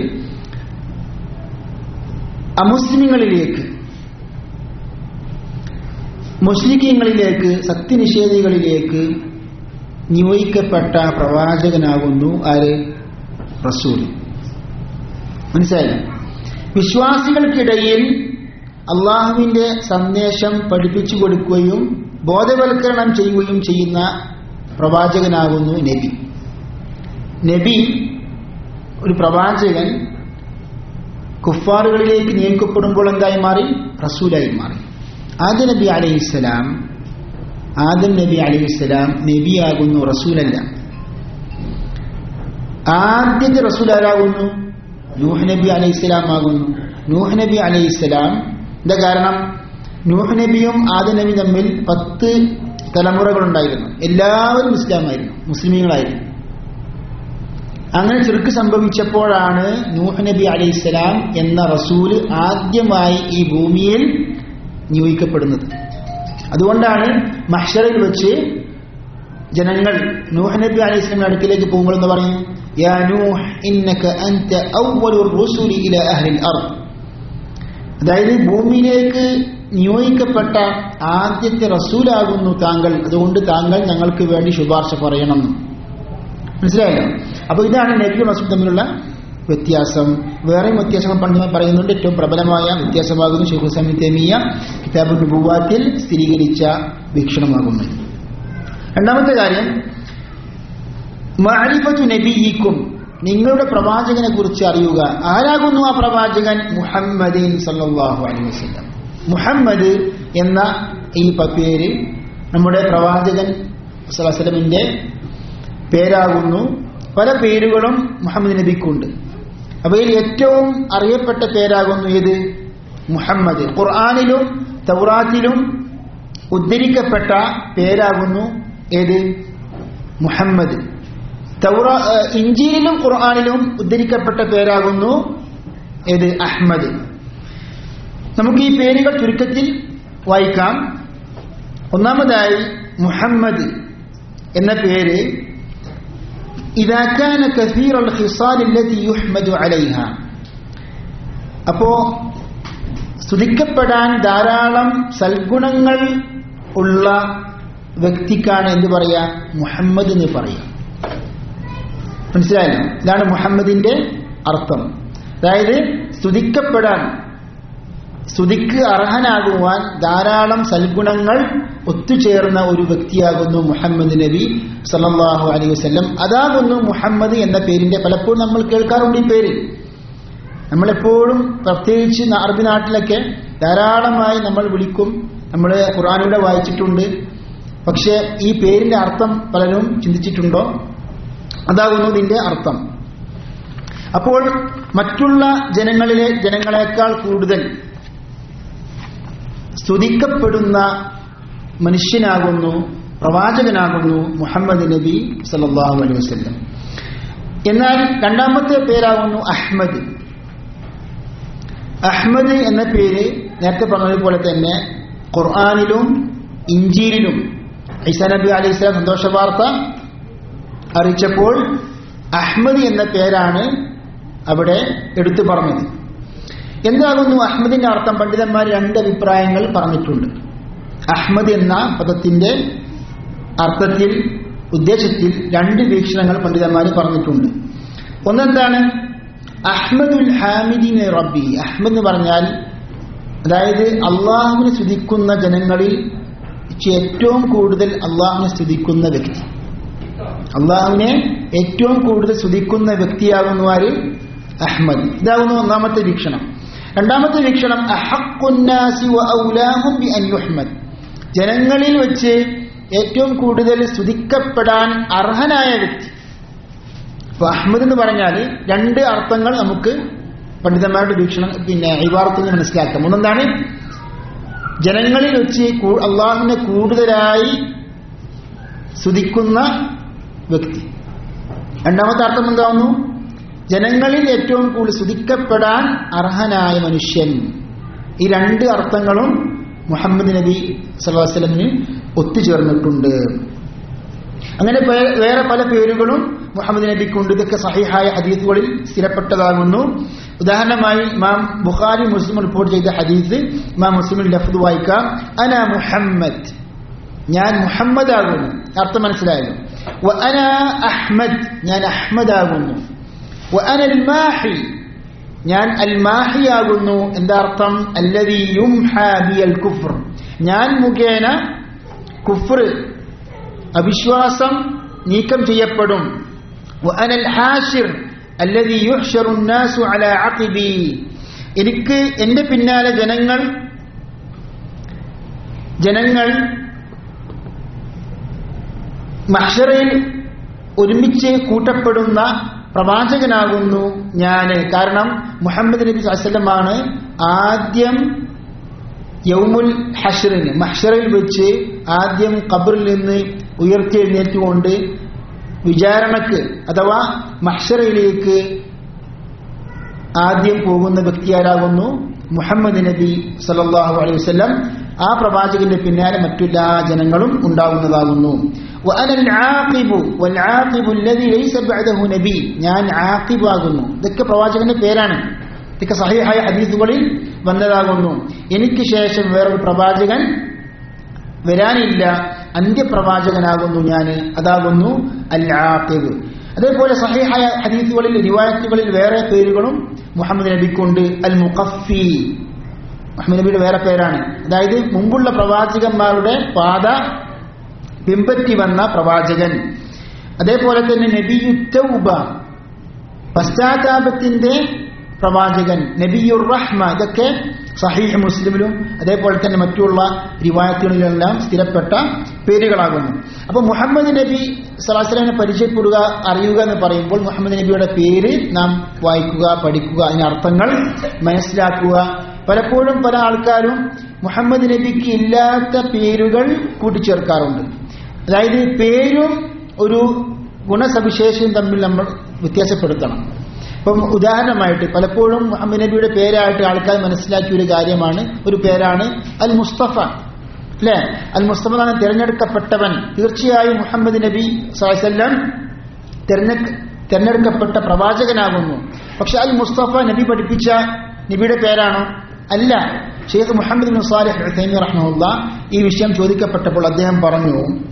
അമുസ്ലിങ്ങളിലേക്ക് മുസ്ലിക്കീങ്ങളിലേക്ക് സത്യനിഷേധികളിലേക്ക് നിയോഗിക്കപ്പെട്ട പ്രവാചകനാകുന്നു ആര് റസൂൽ മനസ്സിലായില്ല വിശ്വാസികൾക്കിടയിൽ അള്ളാഹുവിന്റെ സന്ദേശം പഠിപ്പിച്ചു കൊടുക്കുകയും ബോധവൽക്കരണം ചെയ്യുകയും ചെയ്യുന്ന പ്രവാചകനാകുന്നു നബി നബി ഒരു പ്രവാചകൻ കുഫാറുകളിലേക്ക് നിയമിക്കപ്പെടുമ്പോൾ എന്തായി മാറി റസൂലായി മാറി ആദ്യ നബി അലൈഹിസ്സലാം ആദം നബി അലൈഹിസ്സലാം നബിയാകുന്നു റസൂലല്ല ആദ്യത്തെ റസൂൽ ആരാകുന്നു നൂഹ് നബി അലൈഹിസ്സലാം ആകുന്നു നൂഹ് നബി അലൈഹിസ്സലാം എന്താ കാരണം നൂഹ് നബിയും ആദം നബി തമ്മിൽ പത്ത് തലമുറകളുണ്ടായിരുന്നു എല്ലാവരും ഇസ്ലാമായിരുന്നു മുസ്ലിമീങ്ങളായിരുന്നു അങ്ങനെ ചെറുക്ക് സംഭവിച്ചപ്പോഴാണ് നൂഹ് നബി അലൈഹിസ്സലാം എന്ന റസൂല് ആദ്യമായി ഈ ഭൂമിയിൽ നിയോഗിക്കപ്പെടുന്നത് അതുകൊണ്ടാണ് മഹ്ഷറിൽ വെച്ച് ജനങ്ങൾ നൂഹ് നബി അലൈഹി സ്വലാമിന്റെ അടുക്കിലേക്ക് പോകുമ്പോൾ എന്ന് പറയും യാ നൂഹ് ഇന്നക അൻത അവ്വലുർ റുസുലി ഇലാ അഹ്ലിൽ അർദ് അതായത് ഭൂമിയിലേക്ക് നിയോഗിക്കപ്പെട്ട ആദ്യത്തെ റസൂലാകുന്നു താങ്കൾ അതുകൊണ്ട് താങ്കൾ ഞങ്ങൾക്ക് വേണ്ടി ശുപാർശ പറയണം മനസ്സിലായല്ലോ അപ്പൊ ഇതാണ് നബി റസൂൽ തമ്മിലുള്ള വ്യത്യാസം വേറെയും വ്യത്യാസങ്ങൾ പണ്ഡിതൻ പറയുന്നുണ്ട് ഏറ്റവും പ്രബലമായ വ്യത്യാസമാകുന്നു ഷെയ്ഖ് ഹുസൈൻ തെമിയ കിതാബ് നുബുവാത്തിൽ സ്ഥിരീകരിച്ച വീക്ഷണമാകുന്നു രണ്ടാമത്തെ കാര്യം മഅരിഫത്തു നബിയിക്കും നിങ്ങളുടെ പ്രവാചകനെ കുറിച്ച് അറിയുക ആരാകുന്നു ആ പ്രവാചകൻ മുഹമ്മദീൻ സല്ലല്ലാഹു അലൈഹി വസല്ലം മുഹമ്മദ് എന്ന ഈ പ- പേര് നമ്മുടെ പ്രവാചകൻ വസല്ലമിന്റെ പേരാകുന്നു പല പേരുകളും മുഹമ്മദ് നബിക്കുണ്ട് അവയിൽ ഏറ്റവും അറിയപ്പെട്ട പേരാകുന്നു ഏത് മുഹമ്മദ് ഖുർആാനിലും തൗറാത്തിലും ഉദ്ധരിക്കപ്പെട്ട പേരാകുന്നു ഏത് മുഹമ്മദ് തൗറ ഏഹ് ഇഞ്ചിയിലും ഖുർആാനിലും ഉദ്ധരിക്കപ്പെട്ട പേരാകുന്നു ഏത് അഹ്മദ് നമുക്ക് ഈ പേരുകൾ ചുരുക്കത്തിൽ വായിക്കാം ഒന്നാമതായി മുഹമ്മദ് എന്ന പേര് إذا كان كثير الخصال التي يحمد عليها അപ്പോ സ്തുതിക്കപ്പെടാൻ ധാരാളം സൽഗുണങ്ങൾ ഉള്ള വ്യക്തിക്കാണ് എന്ത് പറയാ മുഹമ്മദ് എന്ന് പറയാം മനസ്സിലായല്ലോ ഇതാണ് മുഹമ്മദിന്റെ അർത്ഥം അതായത് സ്തുതിക്കപ്പെടാൻ സ്തുതിക്ക് അർഹനാകുവാൻ ധാരാളം സൽഗുണങ്ങൾ ഒത്തുചേർന്ന ഒരു വ്യക്തിയാകുന്നു മുഹമ്മദ് നബി സല്ലല്ലാഹു അലൈഹി വസല്ലം അതാകുന്നു മുഹമ്മദ് എന്ന പേരിന്റെ പലപ്പോഴും നമ്മൾ കേൾക്കാറുണ്ട് ഈ പേര് നമ്മളെപ്പോഴും പ്രത്യേകിച്ച് ന- അറബി നാട്ടിലൊക്കെ ധാരാളമായി നമ്മൾ വിളിക്കും നമ്മൾ ഖുറാനിലൂടെ വായിച്ചിട്ടുണ്ട് പക്ഷേ ഈ പേരിന്റെ അർത്ഥം പലരും ചിന്തിച്ചിട്ടുണ്ടോ അതാകുന്നു ഇതിന്റെ അർത്ഥം അപ്പോൾ മറ്റുള്ള ജനങ്ങളിലെ ജനങ്ങളെക്കാൾ കൂടുതൽ സ്തുതിക്കപ്പെടുന്ന മനുഷ്യനാകുന്നു പ്രവാചകനാകുന്നു മുഹമ്മദ് നബി സല്ലല്ലാഹു അലൈഹി വസല്ലം എന്നാൽ രണ്ടാമത്തെ പേരാകുന്നു അഹ്മദ് അഹ്മദ് എന്ന പേര് നേരത്തെ പറഞ്ഞതുപോലെ തന്നെ ഖുർആാനിലും ഇഞ്ചീലിലും ഈസാ നബി അലൈഹി സ്വലാം സന്തോഷ വാർത്ത അറിയിച്ചപ്പോൾ അഹ്മദ് എന്ന പേരാണ് അവിടെ എടുത്തു പറഞ്ഞത് എന്താകുന്നു അഹ്മദിന്റെ അർത്ഥം പണ്ഡിതന്മാർ രണ്ട് അഭിപ്രായങ്ങൾ പറഞ്ഞിട്ടുണ്ട് അഹ്മദ് എന്ന പദത്തിന്റെ അർത്ഥത്തിൽ ഉദ്ദേശത്തിൽ രണ്ട് വീക്ഷണങ്ങൾ പണ്ഡിതന്മാർ പറഞ്ഞിട്ടുണ്ട് ഒന്നെന്താണ് അഹ്മദുൽ ഹാമിദിനെ റബ്ബി അഹ്മദ് എന്ന് പറഞ്ഞാൽ അതായത് അള്ളാഹുവിനെ സ്തുതിക്കുന്ന ജനങ്ങളിൽ ഏറ്റവും കൂടുതൽ അള്ളാഹുവിനെ സ്തുതിക്കുന്ന വ്യക്തി അള്ളാഹുവിനെ ഏറ്റവും കൂടുതൽ സ്തുതിക്കുന്ന വ്യക്തിയാകുന്നു ആര് അഹ്മദ് ഇതാകുന്നു ഒന്നാമത്തെ വീക്ഷണം രണ്ടാമത്തെ വീക്ഷണം അഹഖുന്നാസി വ ഔലാഹും ബി അൻ യുഹ്മദ് ജനങ്ങളിൽ വെച്ച് ഏറ്റവും കൂടുതൽ സ്തുതിക്കപ്പെടാൻ അർഹനായ വ്യക്തി അപ്പൊ അഹ്മദ് എന്ന് പറഞ്ഞാൽ രണ്ട് അർത്ഥങ്ങൾ നമുക്ക് പണ്ഡിതന്മാരുടെ വീക്ഷണം പിന്നെ ഇവാർത്തിൽ നിന്ന് മനസ്സിലാക്കാം ഒന്നെന്താണ് ജനങ്ങളിൽ വെച്ച് കൂ- അള്ളാഹുവിനെ കൂടുതലായി സ്തുതിക്കുന്ന വ്യക്തി രണ്ടാമത്തെ അർത്ഥം എന്താവുന്നു ജനങ്ങളിൽ ഏറ്റവും കൂടുതൽ സ്തുതിക്കപ്പെടാൻ അർഹനായ മനുഷ്യൻ ഈ രണ്ട് അർത്ഥങ്ങളും മുഹമ്മദ് നബി സല്ലാസ്ലമിന് ഒത്തുചേർന്നിട്ടുണ്ട് അങ്ങനെ പേ- വേറെ പല പേരുകളും മുഹമ്മദ് നബിക്കുണ്ട് ഇതൊക്കെ സഹിഹായ ഹദീസുകളിൽ സ്ഥിരപ്പെട്ടതാകുന്നു ഉദാഹരണമായി ഇമാം ബുഖാരി മുസ്ലിം റിപ്പോർട്ട് ചെയ്ത ഹദീസ് ഇമാം മുസ്ലിമിൽ ലഫ്ദ് വായിക്കാം അന മുഹമ്മദ് ഞാൻ മുഹമ്മദ് ആകുന്നു അർത്ഥം മനസ്സിലായല്ലോ വ അന അഹ്മദ് ഞാൻ അഹ്മദ് ആകുന്നു വ അന അൽ മാഹി ഞാൻ അൽ മാഹി ആകുന്നു എന്താ അർത്ഥം അല്ലദീ യുംഹാ ബിയൽ കുഫ്ർ ഞാൻ മുഖേന കുഫ്ർ അവിശ്വാസം നീക്കം ചെയ്യപ്പെടും وأنا الحاشر الذي يحشر الناس على عقبي എനിക്ക് എന്റെ പിന്നാലെ ജനങ്ങൾ ജനങ്ങൾ മഹ്ഷറയിൽ ഒരുമിച്ച് കൂട്ടപ്പെടുന്ന പ്രവാചകനാകുന്നു ഞാൻ കാരണം മുഹമ്മദ് നബി അസല്ലമാണ് ആദ്യം യൗമുൽ ഹഷറിന് മഹ്ഷറിൽ വെച്ച് ആദ്യം ഖബറിൽ നിന്ന് ഉയർത്തിയെഴുന്നേറ്റുകൊണ്ട് വിചാരണക്ക് അഥവാ മഹ്ഷറയിലേക്ക് ആദ്യം പോകുന്ന വ്യക്തി ആരാകുന്നു മുഹമ്മദ് നബി സല്ലല്ലാഹു അലൈഹി വസല്ലം ആ പ്രവാചകന്റെ പിന്നാലെ മറ്റെല്ലാ ജനങ്ങളും ഉണ്ടാകുന്നതാകുന്നു وأنا العاقب والعاقب الذي ليس بعده نبي ഞാൻ ആഖിബാകുന്നു ഇതൊക്കെ പ്രവാചകന്റെ പേരാണ് ഇതൊക്കെ സഹിഹായ ഹദീസുകളിൽ വന്നതാകുന്നു എനിക്ക് ശേഷം വേറൊരു പ്രവാചകൻ വരാനില്ല അന്ത്യപ്രവാചകനാകുന്നു ഞാൻ അതാകുന്നു അൽ ആഖിബ് അതേപോലെ സഹിഹായ ഹദീസുകളിൽ റിവായത്തുകളിൽ വേറെ പേരുകളും മുഹമ്മദ് നബിക്കുണ്ട് അൽ മുഖഫി മുഹമ്മദ് നബിയുടെ വേറെ പേരാണ് അതായത് മുമ്പുള്ള പ്രവാചകന്മാരുടെ പാത പിമ്പറ്റി വന്ന പ്രവാചകൻ അതേപോലെ തന്നെ നബിയുത്തൗബ പശ്ചാത്താപത്തിന്റെ പ്രവാചകൻ നബിയുർ റഹ്മ ഇതൊക്കെ സഹീഹ് മുസ്ലിമിലും അതേപോലെ തന്നെ മറ്റുള്ള റിവായത്തുകളിലെല്ലാം സ്ഥിരപ്പെട്ട പേരുകളാകുന്നു അപ്പോൾ മുഹമ്മദ് നബി സലാസ്ലമിനെ പരിചയപ്പെടുക അറിയുക എന്ന് പറയുമ്പോൾ മുഹമ്മദ് നബിയുടെ പേര് നാം വായിക്കുക പഠിക്കുക അതിന് അർത്ഥങ്ങൾ മനസ്സിലാക്കുക പലപ്പോഴും പല ആൾക്കാരും മുഹമ്മദ് നബിക്ക് ഇല്ലാത്ത പേരുകൾ കൂട്ടിച്ചേർക്കാറുണ്ട് അതായത് പേരും ഒരു ഗുണസവിശേഷവും തമ്മിൽ നമ്മൾ വ്യത്യാസപ്പെടുത്തണം ഇപ്പം ഉദാഹരണമായിട്ട് പലപ്പോഴും മുഹമ്മദ് നബിയുടെ പേരായിട്ട് ആൾക്കാർ മനസ്സിലാക്കിയ ഒരു കാര്യമാണ് ഒരു പേരാണ് അൽ മുസ്തഫ അല്ലേ അൽ മുസ്തഫ എന്നാണ് തിരഞ്ഞെടുക്കപ്പെട്ടവൻ തീർച്ചയായും മുഹമ്മദ് നബി സാഹസല്ലാം തിരഞ്ഞെടുക്കപ്പെട്ട പ്രവാചകനാകുന്നു പക്ഷെ അൽ മുസ്തഫ നബി പഠിപ്പിച്ച നബിയുടെ പേരാണോ അല്ല sheikh Muhammad bin Salih Uthaymeen റഹ്മുല്ല ഈ വിഷയം ചോദിക്കപ്പെട്ടപ്പോൾ അദ്ദേഹം പറഞ്ഞു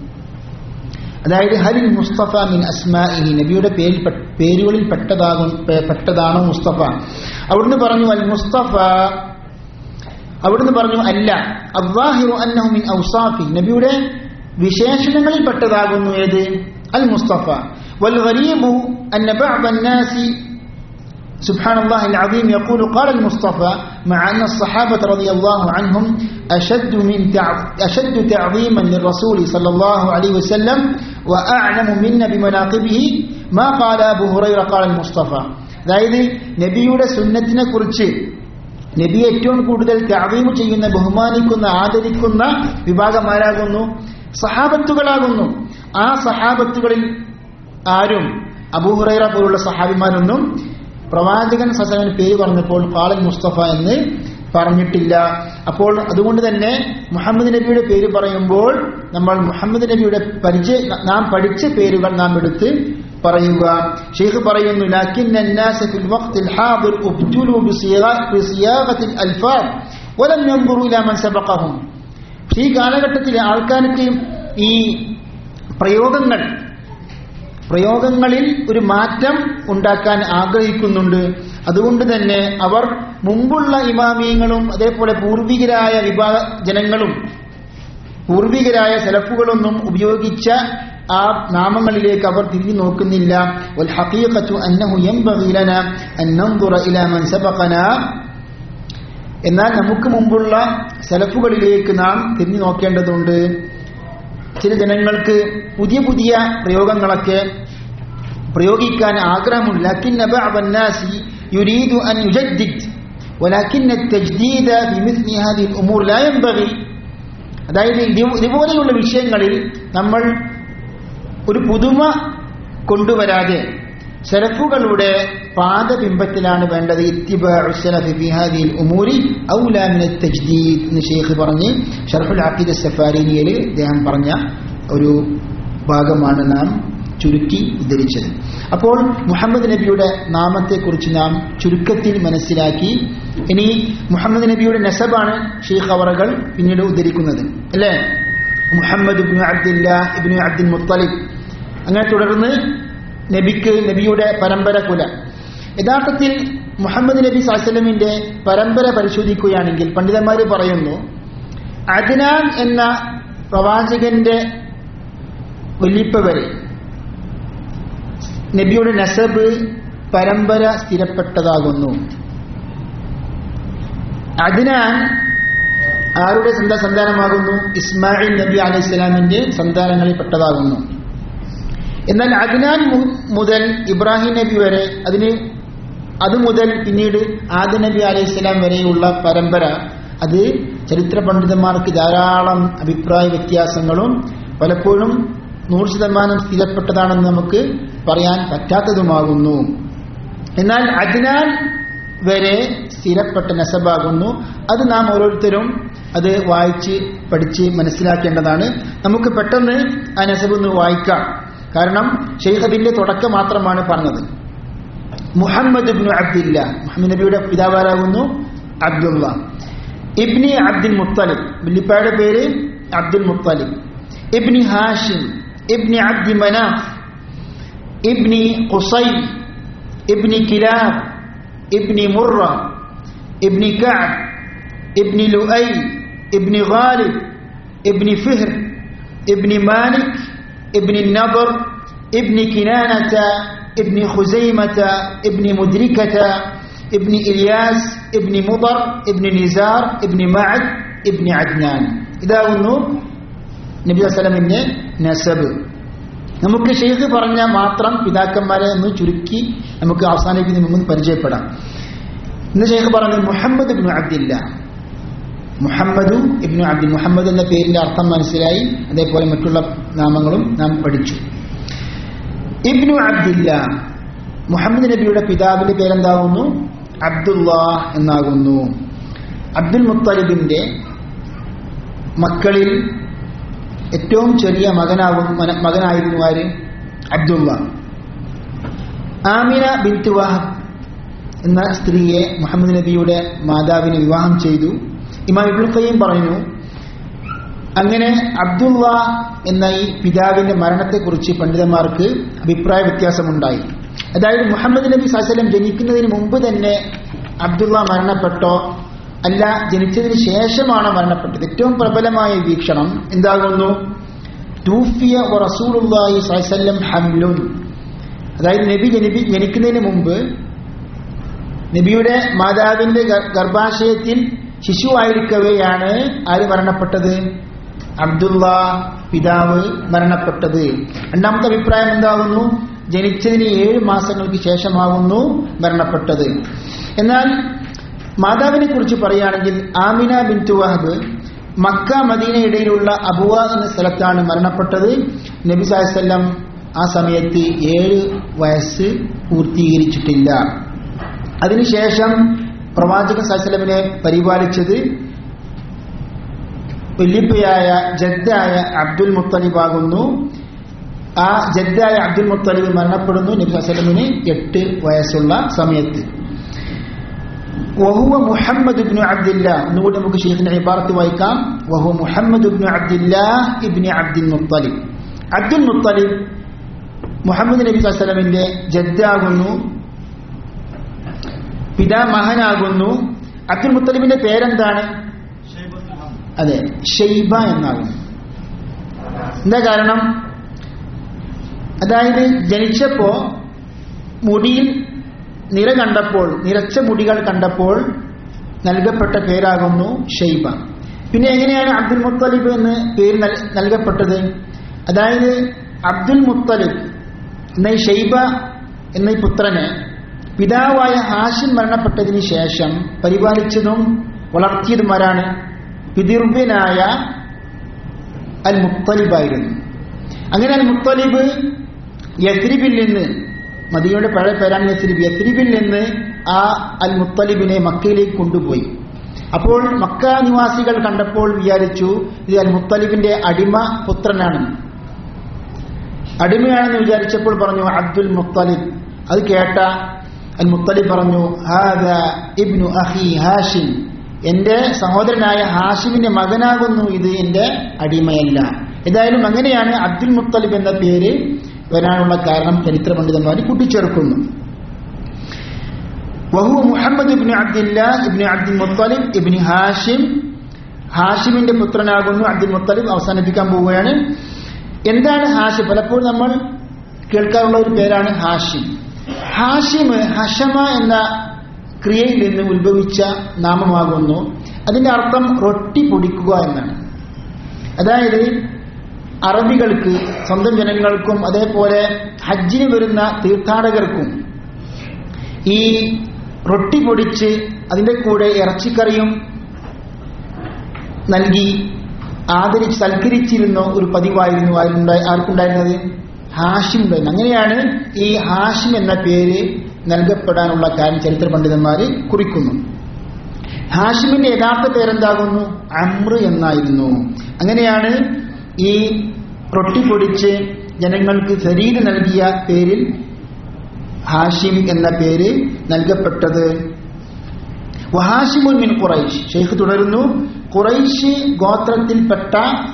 അതായത് ഹലിൽ മുസ്തഫ മിൻ അസ്മാഇഹി നബിയുടെ പേരിൽ പേരുകളിൽ പെട്ടതാകും പെട്ടതാണോ മുസ്തഫ അവിടുന്ന് പറഞ്ഞു അൽ മുസ്തഫ അവിടുന്ന് പറഞ്ഞു അല്ല അള്ളാഹിറു അന്നഹു മിൻ ഔസാഫി നബിയുടെ വിശേഷണങ്ങളിൽ പെട്ടതാകുന്നു ഏത് അൽ മുസ്തഫ വൽ ഗരീബു അന്ന ബഅദ الناس سبحان الله العظيم يقول قال المصطفى مع أن الصحابة رضي الله عنهم أشد من أشد تعظيما للرسول صلى الله عليه وسلم وأعلم منا بمناقبه ما قال أبو هريرة قال المصطفى അതായത് നബിയുടെ സുന്നത്തിനെ കുറിച്ച് നബി ഏറ്റവും കൂടുതൽ ത്യാഗീമ് ചെയ്യുന്ന ബഹുമാനിക്കുന്ന ആദരിക്കുന്ന വിഭാഗമാരാകുന്നു സഹാബത്തുകളാകുന്നു ആ സഹാബത്തുകളിൽ ആരും അബൂഹുറൈറ പോലുള്ള സഹാബിമാരൊന്നും പ്രവാചകൻ സസനന് പേര് പറഞ്ഞപ്പോൾ ഖാലൽ മുസ്തഫ എന്ന് പറഞ്ഞിട്ടില്ല അപ്പോൾ അതുകൊണ്ട് തന്നെ മുഹമ്മദ് നബിയുടെ പേര് പറയുമ്പോൾ നമ്മൾ മുഹമ്മദ് നബിയുടെ പരിചയ നാം പഠിച്ച പേരുകൾ നാം എടുത്ത് പറയുക ഷെയ്ഖ് പറയുന്നു ലാക്കിൻ الناس في الوقت الحاضر ابتلوا بصياغه الالفاظ ولم ينظروا الى من سبقهم ഈ കാലഘട്ടത്തിലെ ആൾക്കാർക്ക് ഈ പ്രയോഗങ്ങൾ പ്രയോഗങ്ങളിൽ ഒരു മാറ്റം ഉണ്ടാക്കാൻ ആഗ്രഹിക്കുന്നുണ്ട് അതുകൊണ്ട് തന്നെ അവർ മുമ്പുള്ള ഇമാമിയങ്ങളും അതേപോലെ പൂർവികരായ വിഭാഗ ജനങ്ങളും പൂർവികരായ സെലഫുകളൊന്നും ഉപയോഗിച്ച ആ നാമങ്ങളിലേക്ക് അവർ തിരിഞ്ഞു നോക്കുന്നില്ല വൽ ഹഖീഖത്തു അന്നഹു യൻബഗി ലനാ അൻ നൻദുറ ഇലാ മൻ സബഖനാ എന്നാൽ നമുക്ക് മുമ്പുള്ള സെലഫുകളിലേക്ക് നാം തിരിഞ്ഞു നോക്കേണ്ടതുണ്ട് ചില ജനങ്ങൾക്ക് പുതിയ പുതിയ പ്രയോഗങ്ങളൊക്കെ പ്രയോഗിക്കാൻ ആഗ്രഹമുണ്ട് ലക്കിൻ അബഅന്നാസി യുരീദു അൻ യുജദ്ദിദ് ولكن التجديد في مثل هذه الأمور لا ينبغي അതായത് ഇത് ഇതുപോലെയുള്ള വിഷയങ്ങളിൽ നമ്മൾ ഒരു പുതുമ കൊണ്ടുവരാതെ സെലഫുകളുടെ പാദബിംബത്തിലാണ് വേണ്ടത് ഇത്തിബാഉ സലഫി ഫി ഹാദിഹിൽ ഉമൂരി ഔലാ മിന തജ്ദീദ് എന്ന് ഷെയ്ഖ് പറഞ്ഞ് ഷർഫുൽ അഖീദ സഫാരിനിയയിൽ അദ്ദേഹം പറഞ്ഞ ഒരു ഭാഗമാണ് നാം ചുരുക്കി ഉദ്ധരിച്ചത് അപ്പോൾ മുഹമ്മദ് നബിയുടെ നാമത്തെക്കുറിച്ച് നാം ചുരുക്കത്തിൽ മനസ്സിലാക്കി ഇനി മുഹമ്മദ് നബിയുടെ നസബാണ് ഷെയ്ഖ് അവറകൾ പിന്നീട് ഉദ്ധരിക്കുന്നത് അല്ലേ മുഹമ്മദ് ഇബ്നു അബ്ദില്ല ഇബ്നു അബ്ദുൽ മുത്തലിബ് അങ്ങനെ തുടർന്ന് നബിക്ക് നബിയുടെ പരമ്പര കുല യഥാർത്ഥത്തിൽ മുഹമ്മദ് നബി സാഹസലമിന്റെ പരമ്പര പരിശോധിക്കുകയാണെങ്കിൽ പണ്ഡിതന്മാർ പറയുന്നു അദ്നാൻ എന്ന പ്രവാചകന്റെ വല്ലിപ്പ വരെ നബിയുടെ നസബ് പരമ്പര സ്ഥിരപ്പെട്ടതാകുന്നു അദ്നാൻ ആരുടെ സന്ത- സന്താനമാകുന്നു ഇസ്മായിൽ നബി അലൈഹി സ്വലാമിന്റെ സന്താനങ്ങളിൽപ്പെട്ടതാകുന്നു എന്നാൽ അദ്നാൻ മു- മുതൽ ഇബ്രാഹിം നബി വരെ അതിന് അത് മുതൽ പിന്നീട് ആദ നബി അലൈഹി സ്വലാം വരെയുള്ള പരമ്പര അത് ചരിത്ര പണ്ഡിതന്മാർക്ക് ധാരാളം അഭിപ്രായ വ്യത്യാസങ്ങളും പലപ്പോഴും നൂറ് ശതമാനം സ്ഥിരപ്പെട്ടതാണെന്ന് നമുക്ക് പറയാൻ പറ്റാത്തതുമാകുന്നു എന്നാൽ അദ്നാൻ വരെ സ്ഥിരപ്പെട്ട നസബാകുന്നു അത് നാം ഓരോരുത്തരും അത് വായിച്ച് പഠിച്ച് മനസ്സിലാക്കേണ്ടതാണ് നമുക്ക് പെട്ടെന്ന് ആ നസബ് ഒന്ന് വായിക്കാം കാരണം ഷെയ്ഖ് അതിന്റെ തുടക്കം മാത്രമാണ് പറഞ്ഞത് മുഹമ്മദ് ഇബ്നു അബ്ദില്ല മുഹമ്മദ് നബിയുടെ പിതാവാരാകുന്നു അബ്ദുള്ള ഇബ്നി അബ്ദുൽ മുത്തലിബ് വല്ലിപ്പായുടെ പേര് Abdul Muttalib ibn Hashim ibn Abd Manaf ibn Qusai ibn Kilab ibn Murrah ibn Kaab ഇബ്നി Luayy ഇബ്നി Ghalib ഇബ്നി ഫിഹ്ർ ഇബ്നി Malik ഇബ്നി നബർ ഇബ്നി കിനാനത ഇബ്നി ഖുസൈമത ഇബ്നി മുദ്രിക്കത ഇബ്നി Ilyas ഇബ്നി മുദർ ഇബ്നി Nisar ഇബ്നി മഅദ് ഇബ്നി Adnan ഇതാകുന്നു നബി വസ്ലമിന്റെ നസബ് നമുക്ക് ഷെയ്ഖ് പറഞ്ഞ മാത്രം പിതാക്കന്മാരെ ഒന്ന് ചുരുക്കി നമുക്ക് അവസാനിക്കുന്നതിന് മുമ്പ് പരിചയപ്പെടാം ഇന്ന് ഷെയ്ഖ് പറഞ്ഞു മുഹമ്മദ് ഇബ്നു അബ്ദില്ല മുഹമ്മദു ഇബ്നു അബ്ദുൽ മുഹമ്മദ് എന്ന പേരിന്റെ അർത്ഥം മനസ്സിലായി അതേപോലെ മറ്റുള്ള നാമങ്ങളും നാം പഠിച്ചു ഇബ്നു അബ്ദില്ല മുഹമ്മദ് നബിയുടെ പിതാവിന്റെ പേരെന്താകുന്നു അബ്ദുള്ള എന്നാകുന്നു അബ്ദുൽ മുത്തലിബിന്റെ മക്കളിൽ ഏറ്റവും ചെറിയ മകനാകും മന- മകനായിരുന്നു ആര് അബ്ദുള്ള ആമിന ബിൻത്ത് വാഹബ് എന്ന സ്ത്രീയെ മുഹമ്മദ് നബിയുടെ മാതാവിന് വിവാഹം ചെയ്തു ഇമാം ഇബ്നുൽ ഖയ്യിം പറഞ്ഞു അങ്ങനെ അബ്ദുള്ള എന്ന ഈ പിതാവിന്റെ മരണത്തെക്കുറിച്ച് പണ്ഡിതന്മാർക്ക് അഭിപ്രായ വ്യത്യാസമുണ്ടായി അതായത് മുഹമ്മദ് നബി സലം ജനിക്കുന്നതിന് മുമ്പ് തന്നെ അബ്ദുള്ള മരണപ്പെട്ടോ അല്ല ജനിച്ചതിന് ശേഷമാണ് മരണപ്പെട്ടത് ഏറ്റവും പ്രബലമായ വീക്ഷണം എന്താകുന്നു തൂഫിയ റസൂലുള്ളാഹി സ്വല്ലം ഹംലുൻ അതായത് നബി ജനിപ്പി ജനിക്കുന്നതിന് മുമ്പ് നബിയുടെ മാതാവിന്റെ ഗർ- ഗർഭാശയത്തിൽ ശിശുവായിരിക്കവെയാണ് ആര് മരണപ്പെട്ടത് അബ്ദുള്ള പിതാവ് മരണപ്പെട്ടത് രണ്ടാമത്തെ അഭിപ്രായം എന്താകുന്നു ജനിച്ചതിന് ഏഴ് മാസങ്ങൾക്ക് ശേഷമാകുന്നു മരണപ്പെട്ടത് എന്നാൽ മാതാവിനെ കുറിച്ച് പറയുകയാണെങ്കിൽ ആമിന ബിൻ വഹബ് മക്ക മദീനയിടയിലുള്ള അബുവ എന്ന സ്ഥലത്താണ് മരണപ്പെട്ടത് നബി സാഹസല്ലം ആ സമയത്ത് ഏഴ് വയസ്സ് പൂർത്തീകരിച്ചിട്ടില്ല അതിനുശേഷം പ്രവാചക സാഹസലമിനെ പരിപാലിച്ചത് വല്യപ്പയായ ജദ്ദായ അബ്ദുൽ മുത്തലിബാകുന്നു ആ ജദ്ദായ അബ്ദുൽ മുത്തലിബ് മരണപ്പെടുന്നു നബി വസല്ലമിന് എട്ട് വയസ്സുള്ള സമയത്ത് വഹുവ മുഹമ്മദ് ഇബ്നു അബ്ദില്ല ഒന്നുകൂടി നമുക്ക് ഷെയ്ഖിന്റെ ഇബാറത്ത് വായിക്കാം വഹു മുഹമ്മദ് ഇബ്നു അബ്ദില്ല ഇബ്നി അബ്ദുൽ മുത്തലിബ് അബ്ദുൽ മുത്തലിബ് മുഹമ്മദ് നബി വസല്ലമിന്റെ ജദ്ദാകുന്നു പിതാമഹനാകുന്നു അബ്ദുൽ മുത്തലിബിന്റെ പേരെന്താണ് അതെ ഷെയ്ബ എന്നാകും എന്താ കാരണം അതായത് ജനിച്ചപ്പോ മുടിയിൽ നിര കണ്ടപ്പോൾ നിരച്ച മുടികൾ കണ്ടപ്പോൾ നൽകപ്പെട്ട പേരാകുന്നു ഷെയ്ബ പിന്നെ എങ്ങനെയാണ് അബ്ദുൽ മുത്തലിബ് എന്ന് പേര് നൽ- നൽകപ്പെട്ടത് അതായത് അബ്ദുൽ മുത്തലിബ് എന്ന ഈ ഷെയ്ബ എന്ന ഈ പുത്രനെ പിതാവായ ഹാഷിം മരണപ്പെട്ടതിന് ശേഷം പരിപാലിച്ചതും വളർത്തിയതുമാരാണ് പിതിർബിനായ അൽ മുത്തലിബായിരുന്നു അങ്ങനെ അൽ മുത്തലിബ് യസ്രിബിൽ നിന്ന് മദീനയുടെ പഴയ പേരാണ് യസ്രിബ് യസ്രിബിൽ നിന്ന് ആ അൽ മുത്തലിബിനെ മക്കയിലേക്ക് കൊണ്ടുപോയി അപ്പോൾ മക്ക നിവാസികൾ കണ്ടപ്പോൾ വിചാരിച്ചു ഇത് അൽ മുത്തലിബിന്റെ അടിമ പുത്രനാണ് അടിമയാണെന്ന് വിചാരിച്ചപ്പോൾ പറഞ്ഞു അബ്ദുൽ മുത്തലിബ് അത് കേട്ട അൽ മുത്തലിബ് പറഞ്ഞു ഹാദ ഇബ്നു അഹി ഹാഷിം എന്റെ സഹോദരനായ ഹാഷിമിന്റെ മകനാകുന്നു ഇത് എന്റെ അടിമയല്ല ഏതായാലും അങ്ങനെയാണ് അബ്ദുൽ മുത്തലിബ് എന്ന പേര് വരാനുള്ള കാരണം ചരിത്ര പണ്ഡിതന്മാർ കൂട്ടിച്ചേർക്കുന്നു വഹു മുഹമ്മദ് ഇബ്നു അബ്ദില്ല ഇബ്നു അബ്ദുൽ മുത്തലിബ് ഇബ്നു ഹാഷിം ഹാഷിമിന്റെ പുത്രനാകുന്നു അബ്ദുൽ മുത്തലിബ് അവസാനിപ്പിക്കാൻ പോവുകയാണ് എന്താണ് ഹാഷിം പലപ്പോഴും നമ്മൾ കേൾക്കാറുള്ള ഒരു പേരാണ് ഹാഷിം ഹാഷിം ഹഷമ എന്ന ക്രിയയിൽ നിന്ന് ഉത്ഭവിച്ച നാമമാകുന്നു അതിന്റെ അർത്ഥം റൊട്ടി പൊടിക്കുക എന്നാണ് അതായത് അറബികൾക്ക് സ്വന്തം ജനങ്ങൾക്കും അതേപോലെ ഹജ്ജിന് വരുന്ന തീർത്ഥാടകർക്കും ഈ റൊട്ടി പൊടിച്ച് അതിന്റെ കൂടെ ഇറച്ചിക്കറിയും നൽകി ആദരിച്ച് സൽക്കരിച്ചിരുന്ന ഒരു പതിവായിരുന്നു ആരുണ്ടായി ആർക്കുണ്ടായിരുന്നത് ഹാഷിം ഉണ്ടായിരുന്നു അങ്ങനെയാണ് ഈ ഹാഷിം എന്ന പേര് നൽകപ്പെടാനുള്ള കാര്യം ചരിത്ര പണ്ഡിതന്മാർ കുറിക്കുന്നു ഹാഷിമിന്റെ യഥാർത്ഥ പേരെന്താകുന്നു അമ്ര എന്നായിരുന്നു അങ്ങനെയാണ് ഈ റൊട്ടി പൊടിച്ച് ജനങ്ങൾക്ക് ശരീരം നൽകിയ പേരിൽ ഹാഷിം എന്ന പേര് നൽകപ്പെട്ടത് വഹാഷിമുൻ മിൻ ഖുറൈഷ് ഷെയ്ഖ് തുടരുന്നു ഖുറൈഷ് ഗോത്രത്തിൽപ്പെട്ട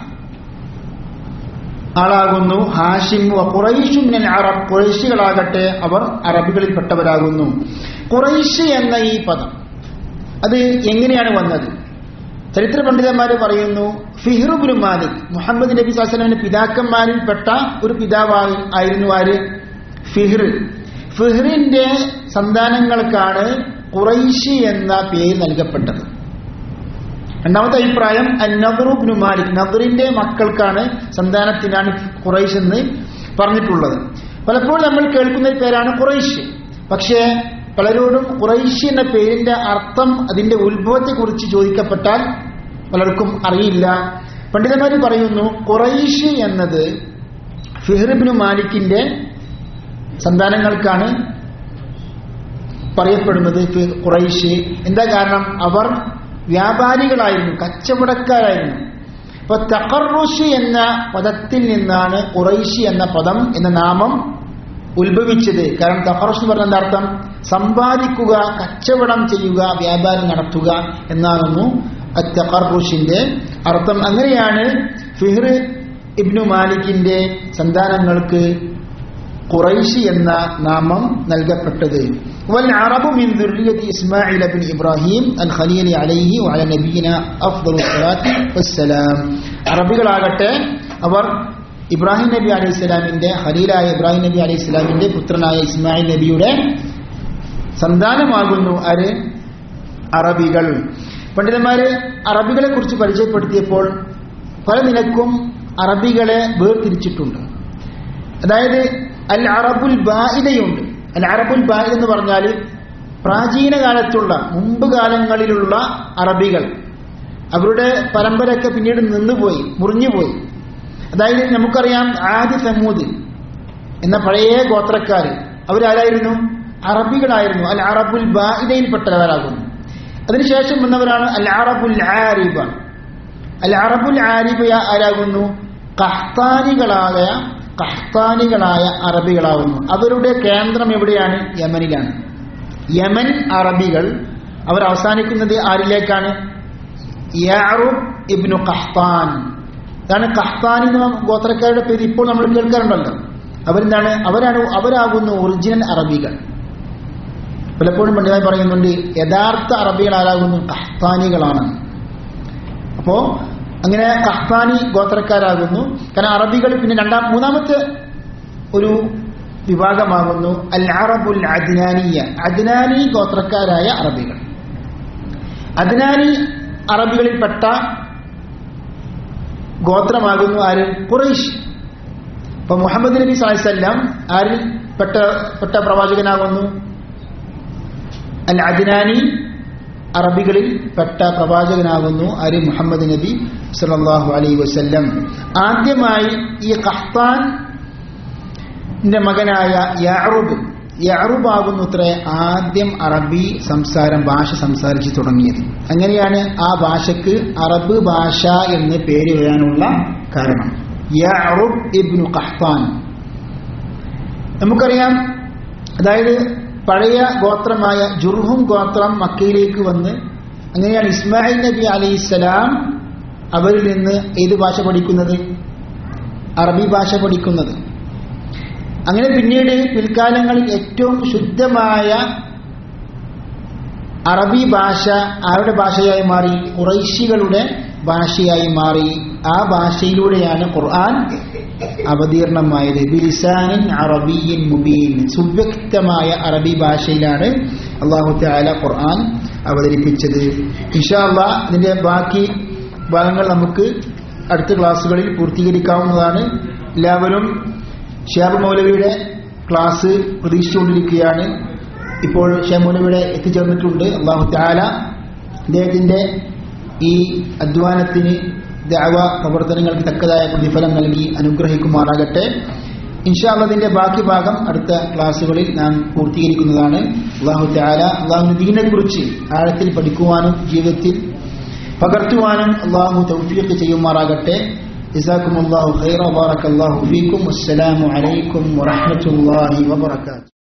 ആളാകുന്നു ഹാഷിം വ ഖുറൈഷു മിനൽ അറബ് ഖുറൈശികളാകട്ടെ അവർ അറബികളിൽപ്പെട്ടവരാകുന്നു ഖുറൈഷ് എന്ന ഈ പദം അത് എങ്ങനെയാണ് വന്നത് ചരിത്ര പണ്ഡിതന്മാർ പറയുന്നു ഫിഹ്റുബുൽ മാലിക് മുഹമ്മദ് നബി സാസ്ലമിന്റെ പിതാക്കന്മാരിൽപ്പെട്ട ഒരു പിതാവായി ആയിരുന്നു ആര് ഫിഹ്ർ ഫിഹ്റിന്റെ സന്താനങ്ങൾക്കാണ് ഖുറൈശി എന്ന പേര് നൽകപ്പെട്ടത് രണ്ടാമത്തെ അഭിപ്രായം നബറുബ്നു മാലിക് നബറിന്റെ മക്കൾക്കാണ് സന്താനത്തിനാണ് ഖുറൈശ് എന്ന് പറഞ്ഞിട്ടുള്ളത് പലപ്പോഴും നമ്മൾ കേൾക്കുന്ന ഒരു പേരാണ് ഖുറൈശ് പക്ഷേ പലരോടും ഖുറൈശി എന്ന പേരിന്റെ അർത്ഥം അതിന്റെ ഉത്ഭവത്തെക്കുറിച്ച് ചോദിക്കപ്പെട്ടാൽ പലർക്കും അറിയില്ല പണ്ഡിതന്മാർ പറയുന്നു ഖുറൈശ് എന്നത് ഫിഹ്റിബിനു മാലിക്കിന്റെ സന്താനങ്ങൾക്കാണ് പറയപ്പെടുന്നത് ഫി- ഖുറൈശ് എന്താ കാരണം അവർ വ്യാപാരികളായിരുന്നു കച്ചവടക്കാരായിരുന്നു ഇപ്പൊ തഖറുഷ് എന്ന പദത്തിൽ നിന്നാണ് ഖുറൈശി എന്ന പദം എന്ന നാമം ഉത്ഭവിച്ചത് കാരണം തഖറുഷ് എന്ന് പറഞ്ഞ എന്താ അർത്ഥം സമ്പാദിക്കുക കച്ചവടം ചെയ്യുക വ്യാപാരം നടത്തുക എന്നാകുന്നു തഖറുഷിന്റെ അർത്ഥം അങ്ങനെയാണ് ഫിഹ്ർ ഇബ്നു മാലിക്കിന്റെ സന്താനങ്ങൾക്ക് ഖുറൈശി എന്ന നാമം നൽകപ്പെട്ടത് والعرب من ذرية إسماعيل بن إبراهيم الخليل عليه وعلى نبينا أفضل الصلاة والسلام അറബികളാകട്ടെ അവർ ഇബ്രാഹിം നബി അലൈഹി സ്വലാമിന്റെ ഖലീലായ ഇബ്രാഹിം നബി അലൈഹി സ്വലാമിന്റെ പുത്രനായ ഇസ്മായിൽ നബിയുടെ സന്താനമാകുന്നു ആര് അറബികൾ പണ്ഡിതന്മാര് അറബികളെ കുറിച്ച് പരിചയപ്പെടുത്തിയപ്പോൾ പല നിലക്കും അറബികളെ വേർതിരിച്ചിട്ടുണ്ട് അതായത് അൽ അറബുൽ ബായിദയുണ്ട് അൽ അറബുൽ ബായിദ് എന്ന് പറഞ്ഞാൽ പ്രാചീന കാലത്തുള്ള മുമ്പ് കാലങ്ങളിലുള്ള അറബികൾ അവരുടെ പരമ്പരയൊക്കെ പിന്നീട് നിന്നുപോയി മുറിഞ്ഞുപോയി അതായത് നമുക്കറിയാം ആദി സമൂദ് എന്ന പഴയ ഗോത്രക്കാർ അവരാരായിരുന്നു അറബികളായിരുന്നു അൽ അറബുൽ ബായിദയിൽപ്പെട്ടവരാകുന്നു അതിനുശേഷം വന്നവരാണ് അൽ അറബുൽ ആരിബ അൽ അറബുൽ ആരിബ ആരാകുന്നു കഹ്താനികളായ കഹ്താനികളായ അറബികളാവുന്നു അവരുടെ കേന്ദ്രം എവിടെയാണ് യമനിലാണ് യമൻ അറബികൾ അവർ അവസാനിക്കുന്നത് ആരിലേക്കാണ് യാറൂബ് ഇബ്നു കഹ്താൻ അതാണ് കഹ്താൻ എന്ന ഗോത്രക്കാരുടെ പേര് ഇപ്പോൾ നമ്മൾ കേൾക്കാറുണ്ടല്ലോ അവരെന്താണ് അവരാണ് അവരാകുന്നു ഒറിജിനൽ അറബികൾ പലപ്പോഴും പണ്ഡിതായി പറയുന്നുണ്ട് യഥാർത്ഥ അറബികൾ ആരാകുന്നു കഹ്താനികളാണ് അപ്പോ അങ്ങനെ കഹ്താനി ഗോത്രക്കാരാകുന്നു കാരണം അറബികൾ പിന്നെ രണ്ടാം മൂന്നാമത്തെ ഒരു വിഭാഗമാകുന്നു അൽ അറബുൽ അദ്നാനിയ അദ്നാനി ഗോത്രക്കാരായ അറബികൾ അദ്നാനി അറബികളിൽപ്പെട്ട ഗോത്രമാകുന്നു ആര് ഖുറൈശ് ഇപ്പൊ മുഹമ്മദ് നബി സാഹിസല്ലാം ആരിൽ പെട്ട പെട്ട പ്രവാചകനാകുന്നു അൽ അദ്നാനി അറബികളിൽ പെട്ട പ്രവാചകനാകുന്നു ആര് മുഹമ്മദ് നബി സല്ലല്ലാഹു അലൈഹി വസല്ലം ആദ്യമായി ഈ ഖഹ്താൻ മകനായ യാറുബ് യാറുബ് ആകുന്നു ഇത്ര ആദ്യം അറബി സംസാരം ഭാഷ സംസാരിച്ചു തുടങ്ങിയത് അങ്ങനെയാണ് ആ ഭാഷക്ക് അറബ് ഭാഷ എന്ന് പേര് വരാനുള്ള കാരണം യാറുബ് ഇബ്നു ഖഹ്താൻ നമുക്കറിയാം അതായത് പഴയ ഗോത്രമായ ജുർഹും ഗോത്രം മക്കയിലേക്ക് വന്ന് അങ്ങനെയാണ് ഇസ്മായിൽ നബി അലൈഹിസ്സലാം അവരിൽ നിന്ന് ഏത് ഭാഷ പഠിക്കുന്നത് അറബി ഭാഷ പഠിക്കുന്നത് അങ്ങനെ പിന്നീട് പിൽക്കാലങ്ങളിൽ ഏറ്റവും ശുദ്ധമായ അറബി ഭാഷ ആരുടെ ഭാഷയായി മാറി കുറൈശികളുടെ ഭാഷയായി മാറി ആ ഭാഷയിലൂടെയാണ് ഖുർആൻ അവതീർണമായത് ബിലിസാനിൻ അറബിയിൻ മുബീൻ സുവ്യക്തമായ അറബി ഭാഷയിലാണ് അള്ളാഹു താല ഖുർആൻ അവതരിപ്പിച്ചത് ഇൻഷാല്ല ഇതിന്റെ ബാക്കി ഭാഗങ്ങൾ നമുക്ക് അടുത്ത ക്ലാസ്സുകളിൽ പൂർത്തീകരിക്കാവുന്നതാണ് എല്ലാവരും ഷിയാബ് മൗലവിയുടെ ക്ലാസ് പ്രതീക്ഷിച്ചുകൊണ്ടിരിക്കുകയാണ് ഇപ്പോൾ ഷിയാബ് മൗലവിയുടെ എത്തിച്ചേർന്നിട്ടുണ്ട് അള്ളാഹു താല അദ്ദേഹത്തിന്റെ ഈ അധ്വാനത്തിന് ദാവ പ്രവർത്തനങ്ങൾക്ക് തക്കതായ പ്രതിഫലം നൽകി അനുഗ്രഹിക്കുമാറാകട്ടെ ഇൻഷാള്ളതിന്റെ ബാക്കി ഭാഗം അടുത്ത ക്ലാസ്സുകളിൽ നാം പൂർത്തീകരിക്കുന്നതാണ് അള്ളാഹു താല അള്ളാഹുവിന്റെ ദീനെക്കുറിച്ച് ആഴത്തിൽ പഠിക്കുവാനും ജീവിതത്തിൽ പകർത്തുവാനും അള്ളാഹു തൗഫീഖ് ചെയ്യുമാറാകട്ടെ جزاكم الله خيرا بارك الله فيكم والسلام عليكم ورحمة الله وبركاته